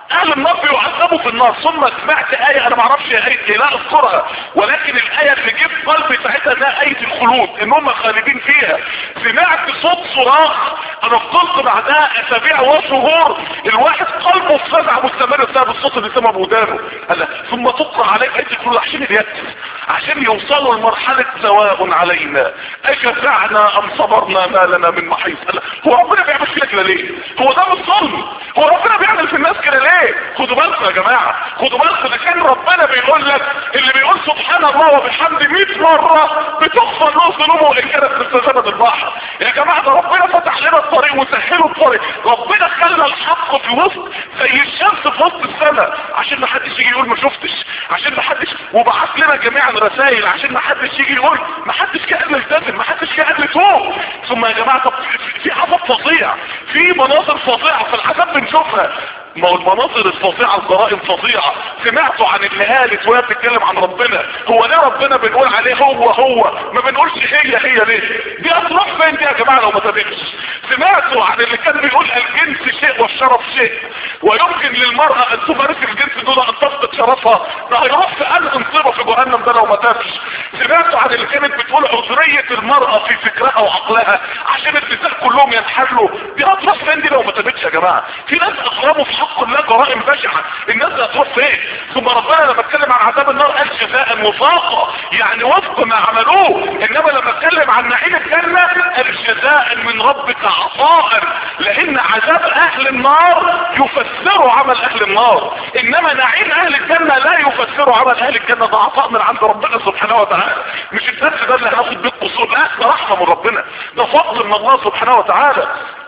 اهل النار بيعذبوا في النار ثم سمعت ايه انا ما اعرفش ايه ايه لا اذكرها ولكن الايه اللي جه في قلبي ساعتها انها ايه الخلود ان هم خالدين فيها سمعت صوت صراخ انا فضلت بعدها اسابيع وشهور الواحد قلبه في فزع مستمر بسبب الصوت اللي سمعه بودانه قال ثم تقرا عليك ايه الخلود عشان اليأس عشان يوصلوا لمرحله سواء علينا اجزعنا ام صبرنا ما لنا من محيص قال هو ربنا بيعمل فينا كده ليه هو ده مش ظلم هو ربنا بيعمل في الناس كده ليه خدوا بالكم يا جماعه خدوا بالكم ده كان ربنا بيقول لك اللي بيقول سبحان الله وبحمده 100 مره بتغفر له ذنوبه وان كانت مثل زبد البحر يا جماعه ده ربنا فتح لنا الطريق وسهله الطريق ربنا خلى الحق في وسط زي الشمس في وسط السماء عشان ما حدش يجي يقول ما شفتش عشان ما حدش وبعت لنا جميعا رسائل عشان ما حدش يجي يقول ما حدش قادر يلتزم ما حدش قادر يتوب ثم يا جماعه طب في عذاب فظيع في مناظر فظيعه في العذاب بنشوفها ما هو المناظر الفظيعه الجرائم فظيعه سمعتوا عن اللي قالت وهي بتتكلم عن ربنا هو ليه ربنا بنقول عليه هو هو ما بنقولش هي هي ليه دي هتروح فين دي يا جماعه لو ما تابعش سمعتوا عن اللي كان بيقول الجنس شيء والشرف شيء ويمكن للمرأة ان تمارس الجنس دون ان تفقد شرفها ده هيروح في قلب مصيبة في جهنم ده لو ما تابش سمعتوا عن اللي كانت بتقول عذرية المرأة في فكرها وعقلها عشان النساء كلهم ينحلوا دي هتروح فين دي لو ما تابتش يا جماعة في ناس اقربوا في حق الله جرائم بشعة الناس دي هتروح فين ثم ربنا لما اتكلم عن عذاب النار قال جزاء وفاقة يعني وفق ما عملوه انما لما اتكلم عن نعيم الجنة قال جزاء من ربك عطاء لان عذاب اهل النار يفسر عمل اهل النار انما نعيم اهل الجنة لا يفسر عمل اهل الجنة ده عطاء من عند ربنا سبحانه وتعالى مش الدرس ده اللي هناخد بيه القصور لا ده رحمة من ربنا ده فضل من الله سبحانه وتعالى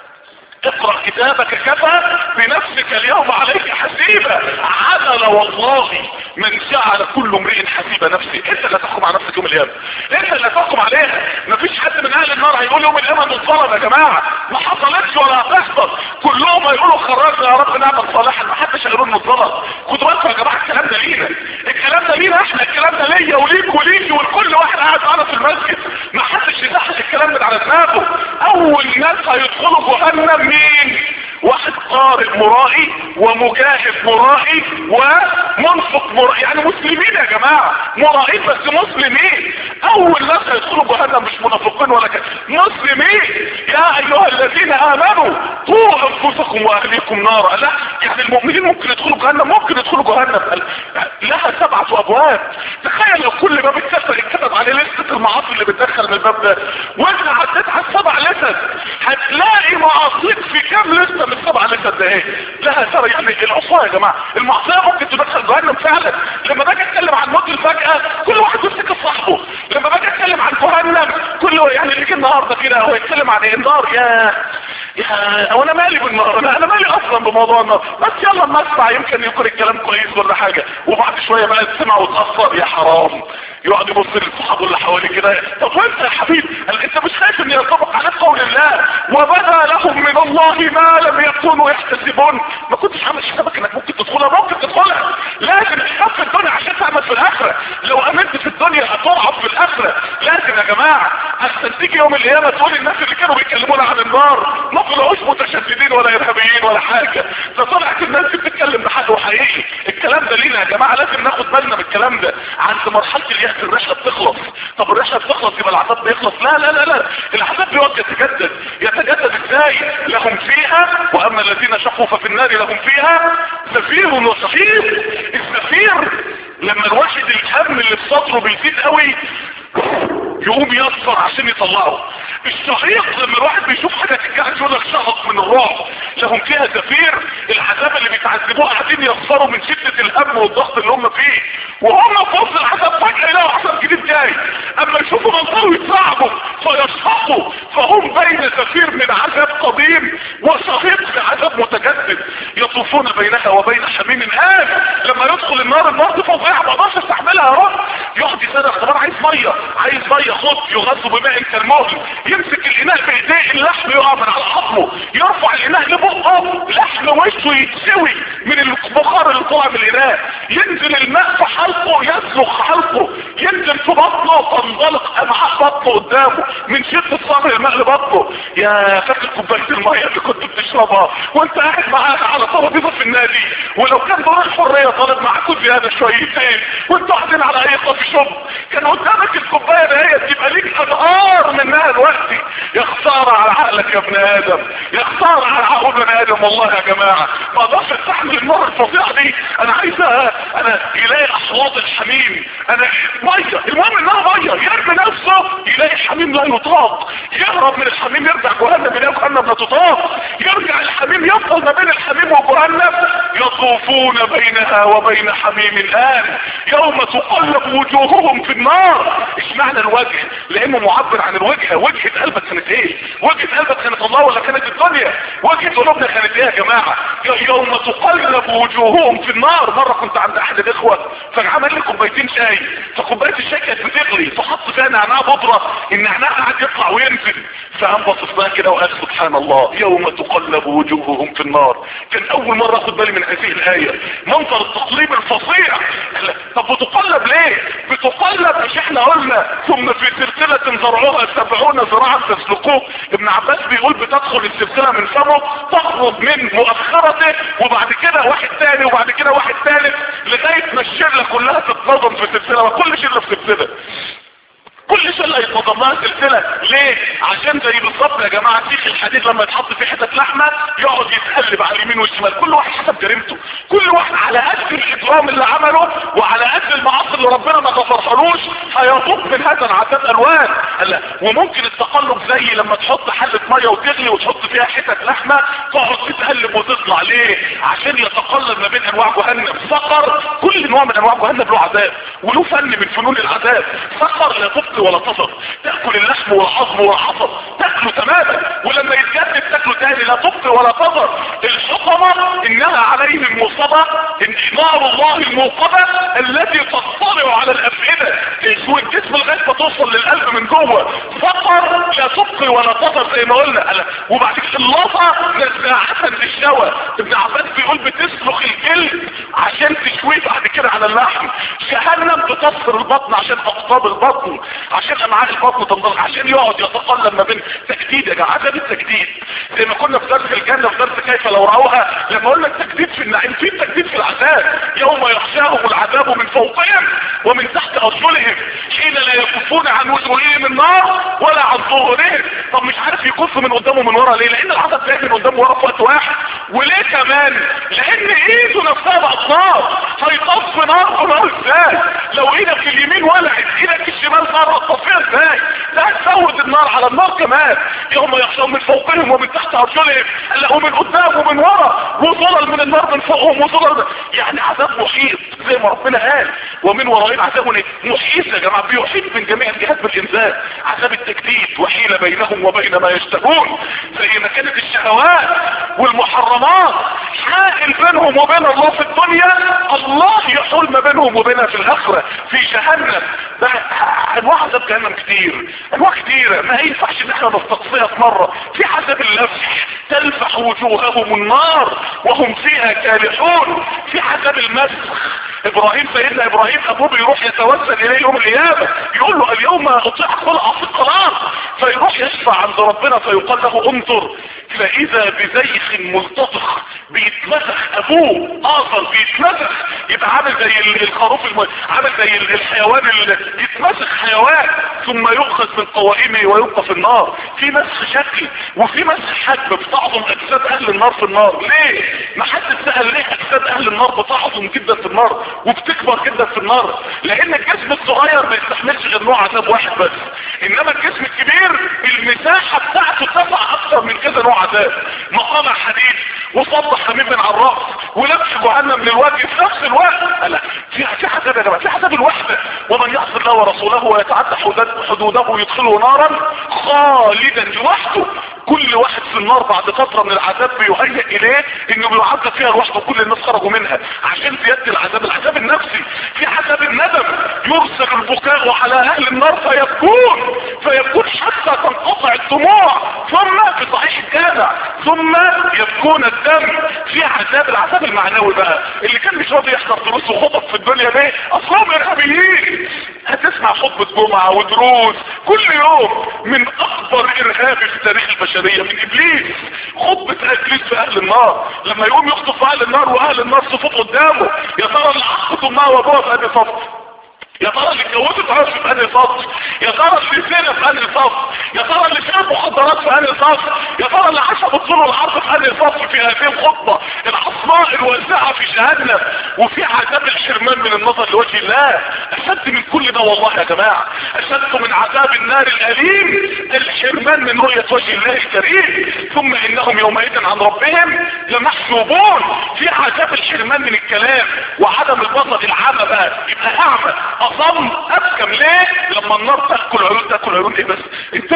اقرأ كتابك كفى بنفسك اليوم عليك حسيبا عدل والله من جعل كل امرئ حسيب نفسه انت اللي تحكم على نفسك يوم القيامه انت اللي تحكم عليها مفيش حد من اهل النار هيقول يوم القيامه ان الظلم يا جماعه ما حصلتش ولا هتحصل كلهم هيقولوا خرجنا يا رب نعمل صالحا ما حدش هيقول انه الظلم خدوا بالكم يا جماعه الكلام ده لينا الكلام ده لينا احنا الكلام ده ليا وليك وليكي ولكل واحد قاعد معانا في المسجد ما حدش يضحك الكلام من على دماغه اول ناس هيدخلوا جهنم مين واحد قارئ مرائي ومجاهد مرائي ومنفق مرائي يعني مسلمين يا جماعة مرائين بس مسلمين اول ناس هيدخلوا جهنم مش منافقين ولا كده مسلمين يا ايها الذين امنوا قوا انفسكم واهليكم نارا لا يعني المؤمنين ممكن يدخلوا جهنم ممكن يدخلوا جهنم لها سبعة ابواب تخيل لو كل باب اتكتب اتكتب عليه لستة المعاصي اللي بتدخل من الباب ده وانت عديت على السبع لسد هتلاقي معاصيك في كام لسه من السبع لسد ده ايه لها سبع يعني العصاه يا جماعه المعصيه ممكن تدخل جهنم فعلا لما باجي اتكلم عن موت الفجأة كل واحد يمسك صاحبه لما باجي اتكلم عن جهنم كل يعني اللي النهارده كده هو يتكلم عن ايه النار يا يا هو انا مالي بالنار انا انا مالي اصلا بموضوع النار بس يلا اما اسمع يمكن يكون الكلام كويس ولا حاجه وبعد شويه بقى تسمع وتاثر يا حرام يقعد يبص للصحاب اللي حواليه كده طب وانت يا حبيبي قال انت مش خايف ان ينطبق عليك قول الله وبدا لهم من الله ما لم يكونوا يحتسبون ما كنتش عامل حسابك انك ممكن تدخلها ممكن تدخلها لازم تحب في الدنيا عشان تعمل في الاخره لو امنت في الدنيا هتضعف في الاخره لازم يا جماعه عشان تيجي يوم القيامه تقول الناس اللي كانوا بيتكلمونا عن النار ما طلعوش متشددين ولا ارهابيين ولا حاجه ده طلعت الناس اللي بتتكلم بحق وحقيقي الكلام ده لينا يا جماعه لازم ناخد بالنا من الكلام ده عند مرحله اليأس الرحله بتخلص طب الرحله بتخلص يبقى العذاب بيخلص لا لا لا لا العذاب بيقعد يتجدد يتجدد ازاي لهم فيها واما الذين شقوا ففي النار لهم فيها زفير وصفير الزفير لما الواحد الهم اللي في صدره بيزيد قوي يقوم يصفر عشان يطلعه الشهيق لما الواحد بيشوف حاجة تتجعل يقول لك شهق من الرعب لهم فيها زفير العذاب اللي بيتعذبوه قاعدين يصفروا من شدة الهم والضغط اللي هم فيه وهم في وسط العذاب فجأة يلاقوا عذاب جديد جاي اما يشوفوا منظره يتصعبوا فيشهقوا فهم بين زفير من عذاب قديم وشهيق بعذاب متجدد يطوفون بينها وبين حميم آن لما يدخل النار النار دي فظيعة ما اقدرش استحملها يا رب يقعد يصرخ طب انا عايز ميه عايز ميه خد يغذوا بماء كالمهل يمسك الاناء بايديه اللحم يقع من على عظمه يرفع الاناء لبقه لحم وشه يتسوي من البخار اللي طلع من الاناء ينزل الماء في حلقه يسلخ حلقه ينزل في بطنه تنطلق امعاء بطنه قدامه من شدة صبر الماء لبطنه يا فاكر كوبايه الميه اللي كنت بتشربها وانت قاعد معاها على ترابيزه في النادي ولو كان دور الحريه طالب معاكم زياده شويتين وانتوا قاعدين على اي كوفي شوب كان قدامك الكوبايه دهيت تبقى ليك انهار منها دلوقتي يا خساره على عقلك يا ابن ادم يا خساره على عقل ابن ادم والله يا جماعه ما اقدرش استحمل النار الفظيعه دي انا عايزها انا يلاقي احواض الحميم انا ميه المهم انها ميه يرمي نفسه يلاقي الحميم لا يطاق يهرب من الحميم يرجع جهنم يلاقي جهنم لا تطاق يرجع الحميم يفضل ما بين الحميم وجهنم يطوفون بينها وبين حميم الان يوم تقلب وجوههم في النار ايش معنى الوجه لانه معبر عن الوجهه وجهه قلبك كانت ايه وجهه قلبك كانت الله ولا كانت الدنيا وجهه قلوبنا كانت ايه يا جماعه يوم تقلب وجوههم في النار مره كنت عند احد الاخوه فعمل لي كوبايتين شاي فكوبايه الشاي كانت بتغلي فحط فيها نعناع بودره النعناع قاعد يطلع وينزل فقام باصص لها كده وقال سبحان الله يوم تقلب وجوههم في النار كان اول مره اخد بالي من هذه الايه منظر التقليب الفظيع طب بتقلب ليه بتقلب مش احنا قلنا ثم في سلسله زرعها سبعون ذراعا تسلكوه ابن عباس بيقول بتدخل السلسله من فمه تخرج من مؤخرته وبعد كده واحد تاني وبعد كده واحد ثالث لغايه ما الشله كلها تتنظم في سلسله وكل شله في سلسله كل شلة يتنظم لها سلسلة ليه عشان زي بالظبط يا جماعة سيخ الحديد لما يتحط في حتة لحمة يقعد يتقلب على اليمين والشمال كل واحد حسب جريمته كل واحد على قد الاجرام اللي عمله وعلى قد المعاصي اللي ربنا ما غفرهالوش هيطوق من هذا العذاب الوان هلا وممكن التقلب زي لما تحط حلة مية وتغلي وتحط فيها حتة لحمة تقعد تتقلب وتطلع ليه عشان يتقلب ما بين انواع جهنم سقر كل نوع من انواع جهنم له عذاب وله فن من فنون العذاب سقر لا تبقي ولا تصل تاكل اللحم والعظم والعصب تاكله تماما ولما يتجدد تاكله تاني لا تبقي ولا تضر الحطمة انها عليهم مصابة نار الله الموقبة التي تطلع على الافئدة تسوي الجسم لغاية ما توصل للقلب من جوه فقر لا تبقي ولا تضر زي ما قلنا وبعد كده اللفة نزاعة للشوى ابن عباس بيقول بتسلخ الجلد عشان تشويه بعد كده على اللحم جهنم بتصفر البطن عشان اقطاب البطن عشان امعاء البطن تنضغط عشان يقعد يتقلب ما بين تجديد يا جماعه ده التجديد زي ما كنا في درس الجنه في درس كيف لو راوها لما قلنا التجديد في النعيم في التجديد في العذاب يوم يخشاهم العذاب من فوقهم ومن تحت ارجلهم حين لا يكفون عن وجوههم النار ولا عن ظهورهم طب مش عارف يكف من قدامه من ورا ليه لان العذاب جاي من قدامه ورا في وقت واحد وليه كمان لان ايده نفسها بقت نار هيطفي نار ونار ازاي لو ايدك اليمين ولعت ايدك الشمال نار هتطفيها ازاي ده هتزود النار على النار كمان يوم يخشون من فوقهم ومن تحت ارجلهم لا ومن قدام ومن ورا وظلل من النار من فوقهم وظلل يعني عذاب محيط زي ما ربنا قال ومن ورائهم عذاب محيط يا جماعه بيحيط من جميع الجهات بالانزال عذاب التجديد وحيل بينهم وبين ما يشتهون زي ما كانت الشهوات والمحرمات حائل بينهم وبين الله في الدنيا الله يحول ما بينهم وبينها في الاخره في جهنم ده انواع عذاب جهنم كتير انواع كتيرة ما ينفعش ان احنا نستقصيها في مرة في عذاب اللفح تلفح وجوههم النار وهم فيها كالحون في عذاب المسخ ابراهيم سيدنا ابراهيم ابوه بيروح يتوسل اليه يوم القيامة يقول له اليوم اطيع كل عصيق الارض فيروح يشفع عند ربنا فيقال له انظر فاذا بزيخ ملتطخ بيتمسخ ابوه اخر بيتمسخ يبقى عامل زي الخروف الم... عامل زي الحيوان اللي يتمسخ حيوان ثم يؤخذ من قوائمه ويبقى في النار في مسخ شكل وفي مسخ حجم بتعظم اجساد اهل النار في النار ليه ما حد سأل ليه اجساد اهل النار بتعظم جدا في النار وبتكبر جدا في النار لان الجسم الصغير ما يستحملش غير نوع عذاب واحد بس انما الجسم الكبير المساحة بتاعته تسع اكثر من كذا نوع عذاب مقامع حديد وصب حميم من على الراس ولبس جهنم للوجه في نفس الوقت لا في في عذاب يا جماعه في عذاب الوحده ومن يعص الله ورسوله ويتعدى حدوده يدخله نارا خالدا لوحده كل واحد في النار بعد فترة من العذاب بيهيئ اليه انه بيعذب فيها لوحده كل الناس خرجوا منها عشان زيادة العذاب العذاب النفسي في عذاب الندم يرسل البكاء السماء على اهل النار فيبكون فيبكون حتى تنقطع الدموع ثم في صحيح الجامع ثم يبكون الدم في عذاب العذاب المعنوي بقى اللي كان مش راضي يحضر دروس وخطب في الدنيا دي اصلهم ارهابيين هتسمع خطبة جمعة ودروس كل يوم من اكبر ارهابي في تاريخ البشرية من ابليس خطبة ابليس في اهل النار لما يقوم يخطب في اهل النار واهل النار صفوت قدامه يا ترى اللي عقد امها وابوها في ادي صف يا ترى اللي اتجوزت عرس في انهي صف يا ترى اللي زنا في انهي صف يا ترى اللي شرب مخدرات في انهي صف يا ترى اللي عاش بالطول والعرض في انهي صف في هذه الخطبه العصماء الواسعه في جهنم وفي عذاب الحرمان من النظر لوجه الله اشد من كل ده والله يا جماعه اشد من عذاب النار الاليم الحرمان من رؤيه وجه الله الكريم ثم انهم يومئذ عن ربهم لمحجوبون في عذاب الحرمان من الكلام وعدم البصر العامه بقى يبقى اعمى اصم ابكم ليه لما النار تاكل عيون تاكل عيون ايه بس انت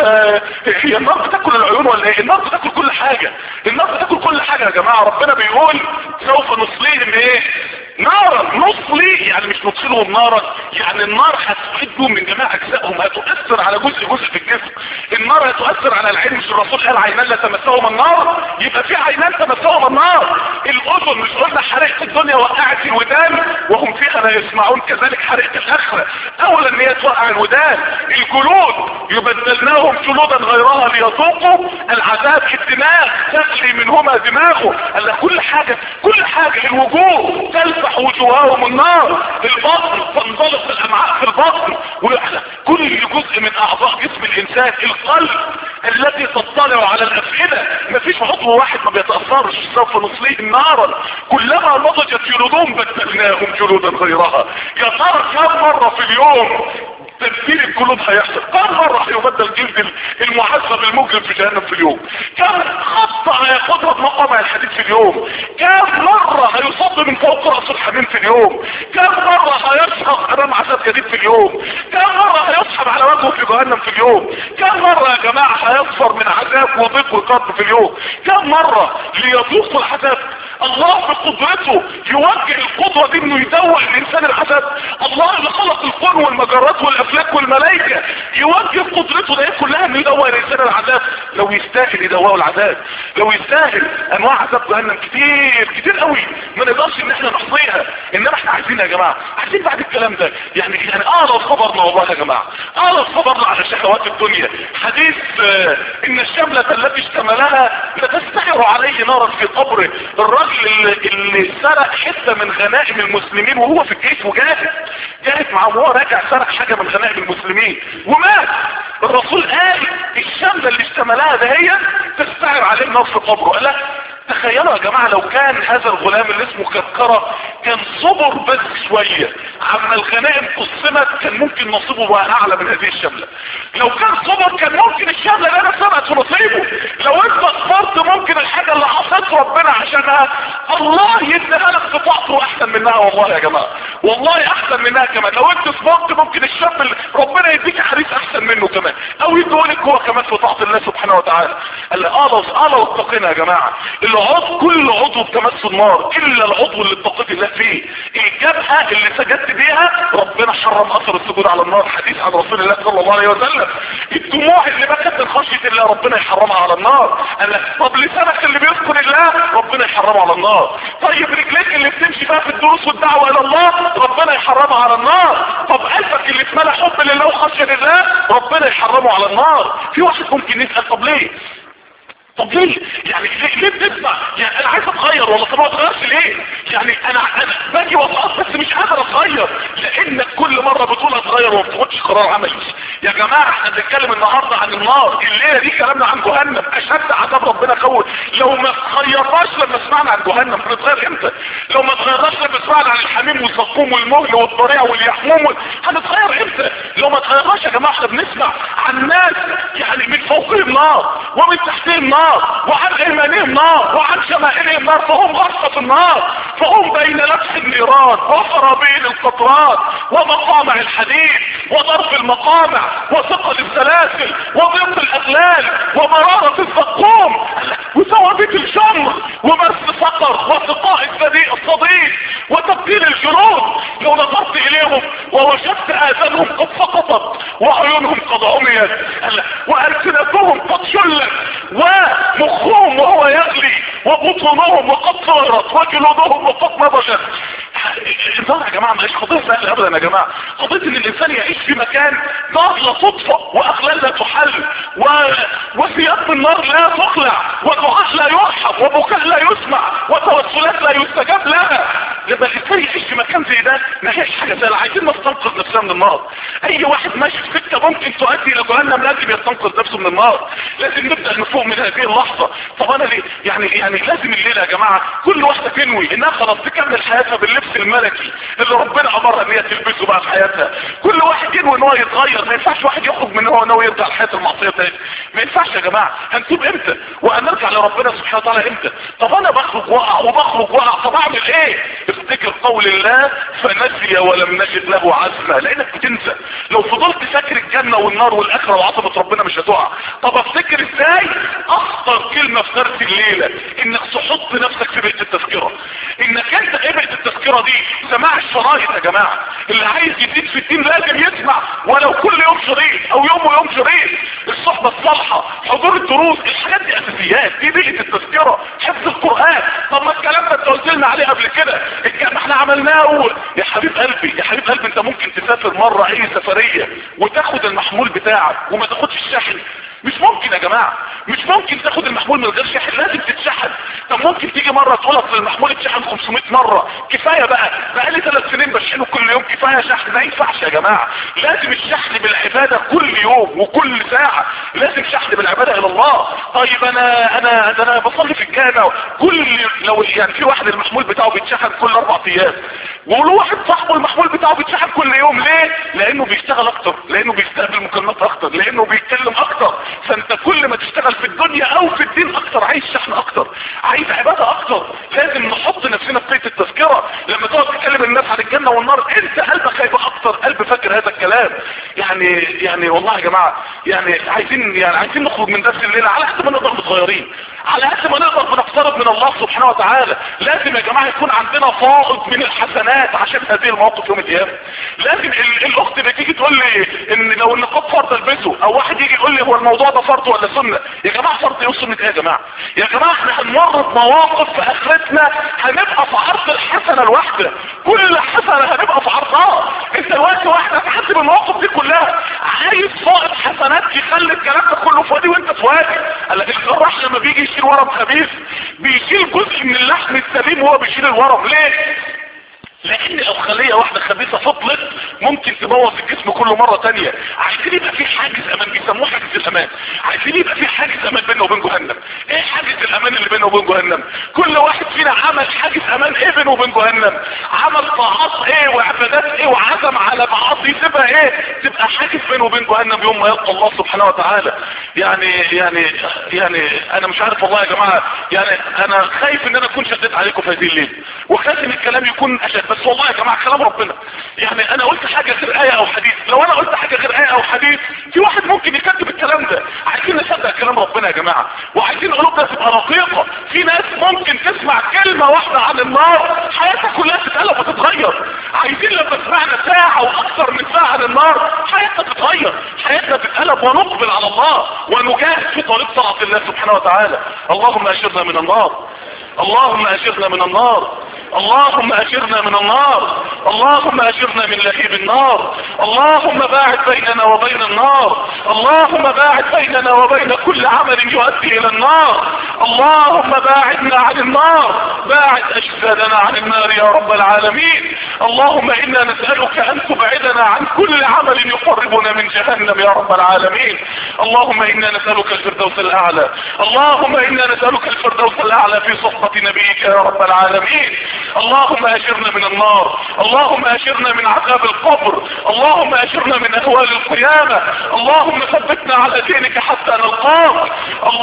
هي النار بتاكل العيون ولا ايه النار بتاكل كل حاجة النار بتاكل كل حاجة يا جماعة ربنا بيقول سوف نصليهم ايه نارا نصلي يعني مش ندخلهم نارا يعني النار هتفيدهم من جميع اجزائهم هتؤثر على جزء جزء في الجسم النار هتؤثر على العين مش الرسول قال عينان لا تمسهم النار يبقى في عينان تمسهم النار الاذن مش قلنا حريقة الدنيا وقعت الودان وهم فيها لا يسمعون كذلك حريقة الاخرة اولا ان هي توقع الودان الجلود يبدلناهم جلودا غيرها ليذوقوا العذاب الدماغ تغلي منهما دماغه قال كل حاجة كل حاجة الوجوه تلفح وجوههم النار البطن تنطلق الامعاء في البطن ويحلى كل جزء من اعضاء جسم الانسان القلب التي تطلع على الافئدة مفيش عضو واحد ما بيتأثرش سوف نصليهم نارا كلما نضجت جلودهم بدلناهم جلودا غيرها يا ترى كم مرة في اليوم تبديل الجلود هيحصل كم مرة هيبدل جلد المعذب المجرم في جهنم في اليوم كم خطة هياخدها بمقامع الحديد في اليوم كم مرة هيصد من فوق رأس الحميم في اليوم كم مرة هيسحق امام عذاب جديد في اليوم كم مرة هيسحب على وجهه في جهنم في اليوم كم مرة يا جماعة هيصفر من عذاب وضيق وقرب في اليوم كم مرة ليذوق العذاب الله بقدرته يوجه القدرة دي انه يدوع الانسان العذاب الله اللي خلق الكون والمجرات والافلاك والملائكة يوجه قدرته ده كلها انه يدوع الانسان العذاب لو يستاهل يدوعه العذاب لو يستاهل انواع عذاب جهنم كتير كتير قوي ما نقدرش ان احنا نحصيها انما احنا عايزين يا جماعة عايزين بعد الكلام ده يعني يعني اعرف خبرنا والله يا جماعة اعرف خبرنا على شهوات الدنيا حديث آه ان الشملة التي اشتملها ستستحر عليه نارا في قبره الرجل اللي, اللي سرق حتة من غنائم المسلمين وهو في الجيش وجاهد جاهد معاه وهو راجع سرق حاجة من غنائم المسلمين ومات الرسول قال الشملة اللي اشتملها ده هي تستعر عليه النار في قبره قال لا تخيلوا يا جماعة لو كان هذا الغلام اللي اسمه كركرة كان صبر بس شوية عما الغنائم قسمت كان ممكن نصيبه بقى اعلى من هذه الشملة لو كان صبر كان ممكن الشملة اللي انا سمعت في نصيبه لو انت صبرت ممكن الحاجة اللي عصيت ربنا عشانها الله يديها لك بطاعته احسن منها والله يا جماعة والله احسن منها كمان لو انت صبرت ممكن الشاب اللي ربنا يديك حريص احسن منه كمان او يديهولك هو كمان في طاعة الله سبحانه وتعالى قال لي اه اه لو اتقينا يا جماعة العضو كل عضو بتمس النار الا العضو اللي اتقيت الله فيه الجبهة اللي سجدت بيها ربنا حرم اثر السجود على النار حديث عن رسول الله صلى الله عليه وسلم الدموع اللي بكت من خشية الله ربنا يحرمها على النار قال لك طب لسانك اللي بيذكر الله ربنا يحرمه على النار طيب رجليك اللي بتمشي فيها في الدروس والدعوة الى الله ربنا يحرمها على النار طب قلبك اللي اتملى حب لله وخشية لله ربنا يحرمه على النار في واحد ممكن يسأل طب ليه طب ليه يعني ليه, ليه بتسمع يعني انا عايز اتغير والله طب ما اتغيرش ليه يعني انا انا باجي واتقص بس مش قادر اتغير لانك كل مره بتقول اتغير وما بتاخدش قرار عملي يا جماعه احنا بنتكلم النهارده عن النار الليله دي كلامنا عن جهنم اشد عذاب ربنا قوي لو ما اتغيرناش لما سمعنا عن جهنم هنتغير امتى لو ما اتغيرناش لما سمعنا عن الحميم والزقوم والمهل والضريع واليحموم هنتغير امتى لو ما اتغيرناش يا جماعه احنا بنسمع عن ناس يعني من فوقهم نار ومن تحتهم نار وعن ايمانهم نار وعن شمائلهم نار فهم غرقة النار فهم بين لبس النيران وخرابين القطرات ومقامع الحديد وضرب المقامع وثقل السلاسل وضيق الاغلال ومرارة الزقوم وثوابت الجمر ومس سقر وسقاء الصديق الصديق وتبديل الجلود لو نظرت اليهم ووجدت اذانهم قد سقطت وعيونهم قد عميت والسنتهم قد شلت ومخهم وهو يغلي وبطونهم وقد صارت وجلودهم وقد نضجت النار يا جماعة مش قضية سهلة ابدا يا جماعة قضية ان الانسان يعيش في مكان نار لا تطفأ واغلال لا تحل و... وثياب النار لا تخلع ودعاء لا يرحب وبكاء لا يسمع وتوسلات لا يستجاب لها لما الانسان يعيش في مكان زي ده ما هيش حاجة سهلة عايزين نستنقذ نفسنا من النار اي واحد ماشي في سكة ممكن تؤدي الى جهنم لازم يستنقذ نفسه من النار لازم نبدأ نفوق من هذه اللحظة طب انا ليه يعني يعني لازم الليلة يا جماعة كل واحدة تنوي انها خلاص تكمل حياتها باللبس الملكي اللي ربنا امرها ان هي تلبسه بقى في حياتها كل واحد ينوي ان هو يتغير ما ينفعش واحد يخرج من هو ناوي يرجع لحياه المعصيه تاني ما ينفعش يا جماعه هنتوب امتى وهنرجع لربنا سبحانه وتعالى امتى طب انا بخرج واقع وبخرج واقع طب اعمل ايه افتكر قول الله فنسي ولم نجد له عزما لانك بتنسى لو فضلت فاكر الجنه والنار والاخره وعظمه ربنا مش هتقع طب افتكر ازاي اخطر كلمه في درس الليله انك تحط نفسك في بيئه التذكره انك انت ايه بيئه التذكره دي سماع الشرايط يا جماعه اللي عايز يزيد في الدين لازم يسمع ولو كل يوم شريط او يوم ويوم شريط الصحبه الصالحه حضور الدروس الحاجات دي اساسيات دي بيئه التذكره حفظ القران طب ما الكلام ده انت قلت لنا عليه قبل كده الكلام احنا عملناه يا حبيب قلبي يا حبيب قلبي انت ممكن تسافر مره اي سفريه وتاخد المحمول بتاعك وما تاخدش الشاحن مش ممكن يا جماعة مش ممكن تاخد المحمول من غير شاحن لازم تتشحن طب ممكن تيجي مرة تقول اصل المحمول اتشحن 500 مرة كفاية بقى بقى لي ثلاث سنين بشحنه كل يوم كفاية شحن ما ينفعش يا جماعة لازم الشحن بالعبادة كل يوم وكل ساعة لازم شحن بالعبادة الى الله طيب انا انا ده انا بصلي في الجامع كل لو يعني في واحد المحمول بتاعه بيتشحن كل اربع ايام ولو واحد صاحبه المحمول بتاعه بيتشحن كل يوم ليه لانه بيشتغل اكتر لانه بيستقبل مكالمات اكتر لانه بيتكلم اكتر فانت كل ما تشتغل في الدنيا او في الدين اكتر عايز شحن اكتر عايز عبادة اكتر لازم نحط نفسنا في بيت التذكرة لما تقعد تكلم الناس عن الجنة والنار انت قلبك هيبقى اكتر قلب فاكر هذا الكلام يعني يعني والله يا جماعة يعني عايزين يعني عايزين نخرج من درس الليلة على قد ما نقدر متغيرين على قد ما نقدر بنقترب من الله سبحانه وتعالى لازم يا جماعة يكون عندنا فائض من الحسنات عشان هذه المواقف يوم القيامة لازم ال- الاخت اللي تيجي تقول لي ان لو النقاب فرض البسه او واحد يجي يقول لي هو الموضوع ده فرض ولا سنة يا جماعة فرض ايه وسنة ايه يا جماعة يا جماعة احنا هنمرض مواقف في اخرتنا هنبقى في عرض الحسنة الواحدة كل حسنة هنبقى في عرضها انت دلوقتي واحدة تحس بالمواقف دي كلها عايز فائض حسنات يخلي الكلام ده كله في وادي وانت في وادي قال لك الجراح لما بيجي يشيل ورم خبيث بيشيل جزء من اللحم السليم وهو بيشيل الورم ليه لان لو خلية واحدة خبيثة فضلت ممكن تبوظ الجسم كله مرة تانية عايزين يبقى في حاجز امان بيسموه حاجز الامان عايزين يبقى في حاجز امان بينه وبين جهنم ايه حاجز الامان اللي بينه وبين جهنم كل واحد فينا عمل حاجز امان ايه بينه وبين جهنم عمل طاعات ايه وعبادات ايه وعزم على معاصي تبقى ايه تبقى حاجز بينه وبين جهنم يوم ما يلقى الله سبحانه وتعالى يعني يعني يعني انا مش عارف والله يا جماعة يعني انا خايف ان انا اكون شديت عليكم في هذه الليل وخايف ان الكلام يكون اشد بس والله يا جماعة كلام ربنا يعني انا قلت حاجة غير آية او حديث لو انا قلت حاجة غير آية او حديث في واحد ممكن يكذب الكلام ده عايزين نصدق كلام ربنا يا جماعة وعايزين قلوبنا تبقى رقيقة في ناس ممكن تسمع كلمة واحدة عن النار حياتها كلها تتقلب وتتغير عايزين لما سمعنا ساعة واكثر من ساعة عن النار حياتنا تتغير حياتنا تتقلب ونقبل على الله ونجاهد في طريق طاعة الله سبحانه وتعالى اللهم اشرنا من النار اللهم اجرنا من النار اللهم اجرنا من النار اللهم اجرنا من لهيب النار اللهم باعد بيننا وبين النار اللهم باعد بيننا وبين كل عمل يؤدي الى النار اللهم باعدنا عن النار باعد اجسادنا عن النار يا رب العالمين اللهم انا نسألك ان تبعدنا عن كل عمل يقربنا من جهنم يا رب العالمين اللهم انا نسألك الفردوس الاعلى اللهم انا نسألك الفردوس الاعلى في صحبة نبيك يا رب العالمين اللهم اجرنا من النار اللهم اجرنا من عذاب القبر اللهم اجرنا من اهوال القيامة اللهم ثبتنا على دينك حتى نلقاك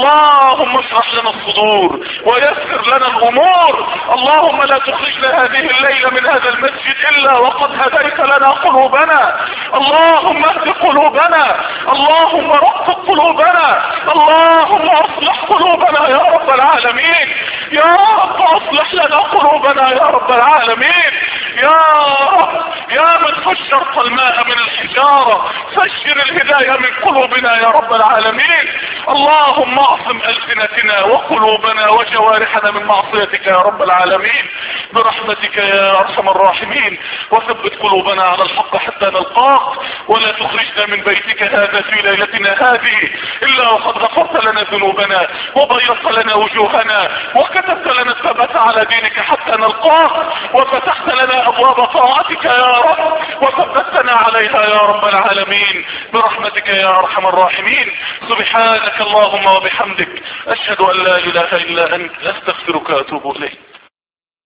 اللهم اشرح لنا الصدور ويسر لنا الامور اللهم لا تخرجنا هذه الليلة من هذا المسجد الا وقد هديت لنا قلوبنا اللهم اهد قلوبنا اللهم رقق قلوبنا اللهم اصلح قلوبنا يا رب العالمين يا رب اصلح لنا قلوبنا يا رب العالمين يا رب يا من فجرت الماء من الحجارة فجر الهداية من قلوبنا يا رب العالمين اللهم اعصم ألسنتنا وقلوبنا وجوارحنا من معصيتك يا رب العالمين برحمتك يا ارحم الراحمين وثبت قلوبنا على الحق حتى نلقاك ولا تخرجنا من بيتك هذا في ليلتنا هذه الا وقد غفرت لنا ذنوبنا وبيضت لنا وجوهنا وكتبت لنا الثبات على دينك حتى نلقاك وفتحت لنا ابواب طاعتك يا رب وثبتنا عليها يا رب العالمين برحمتك يا ارحم الراحمين سبحانك اللهم وبحمدك اشهد ان لا اله الا انت استغفرك واتوب اليك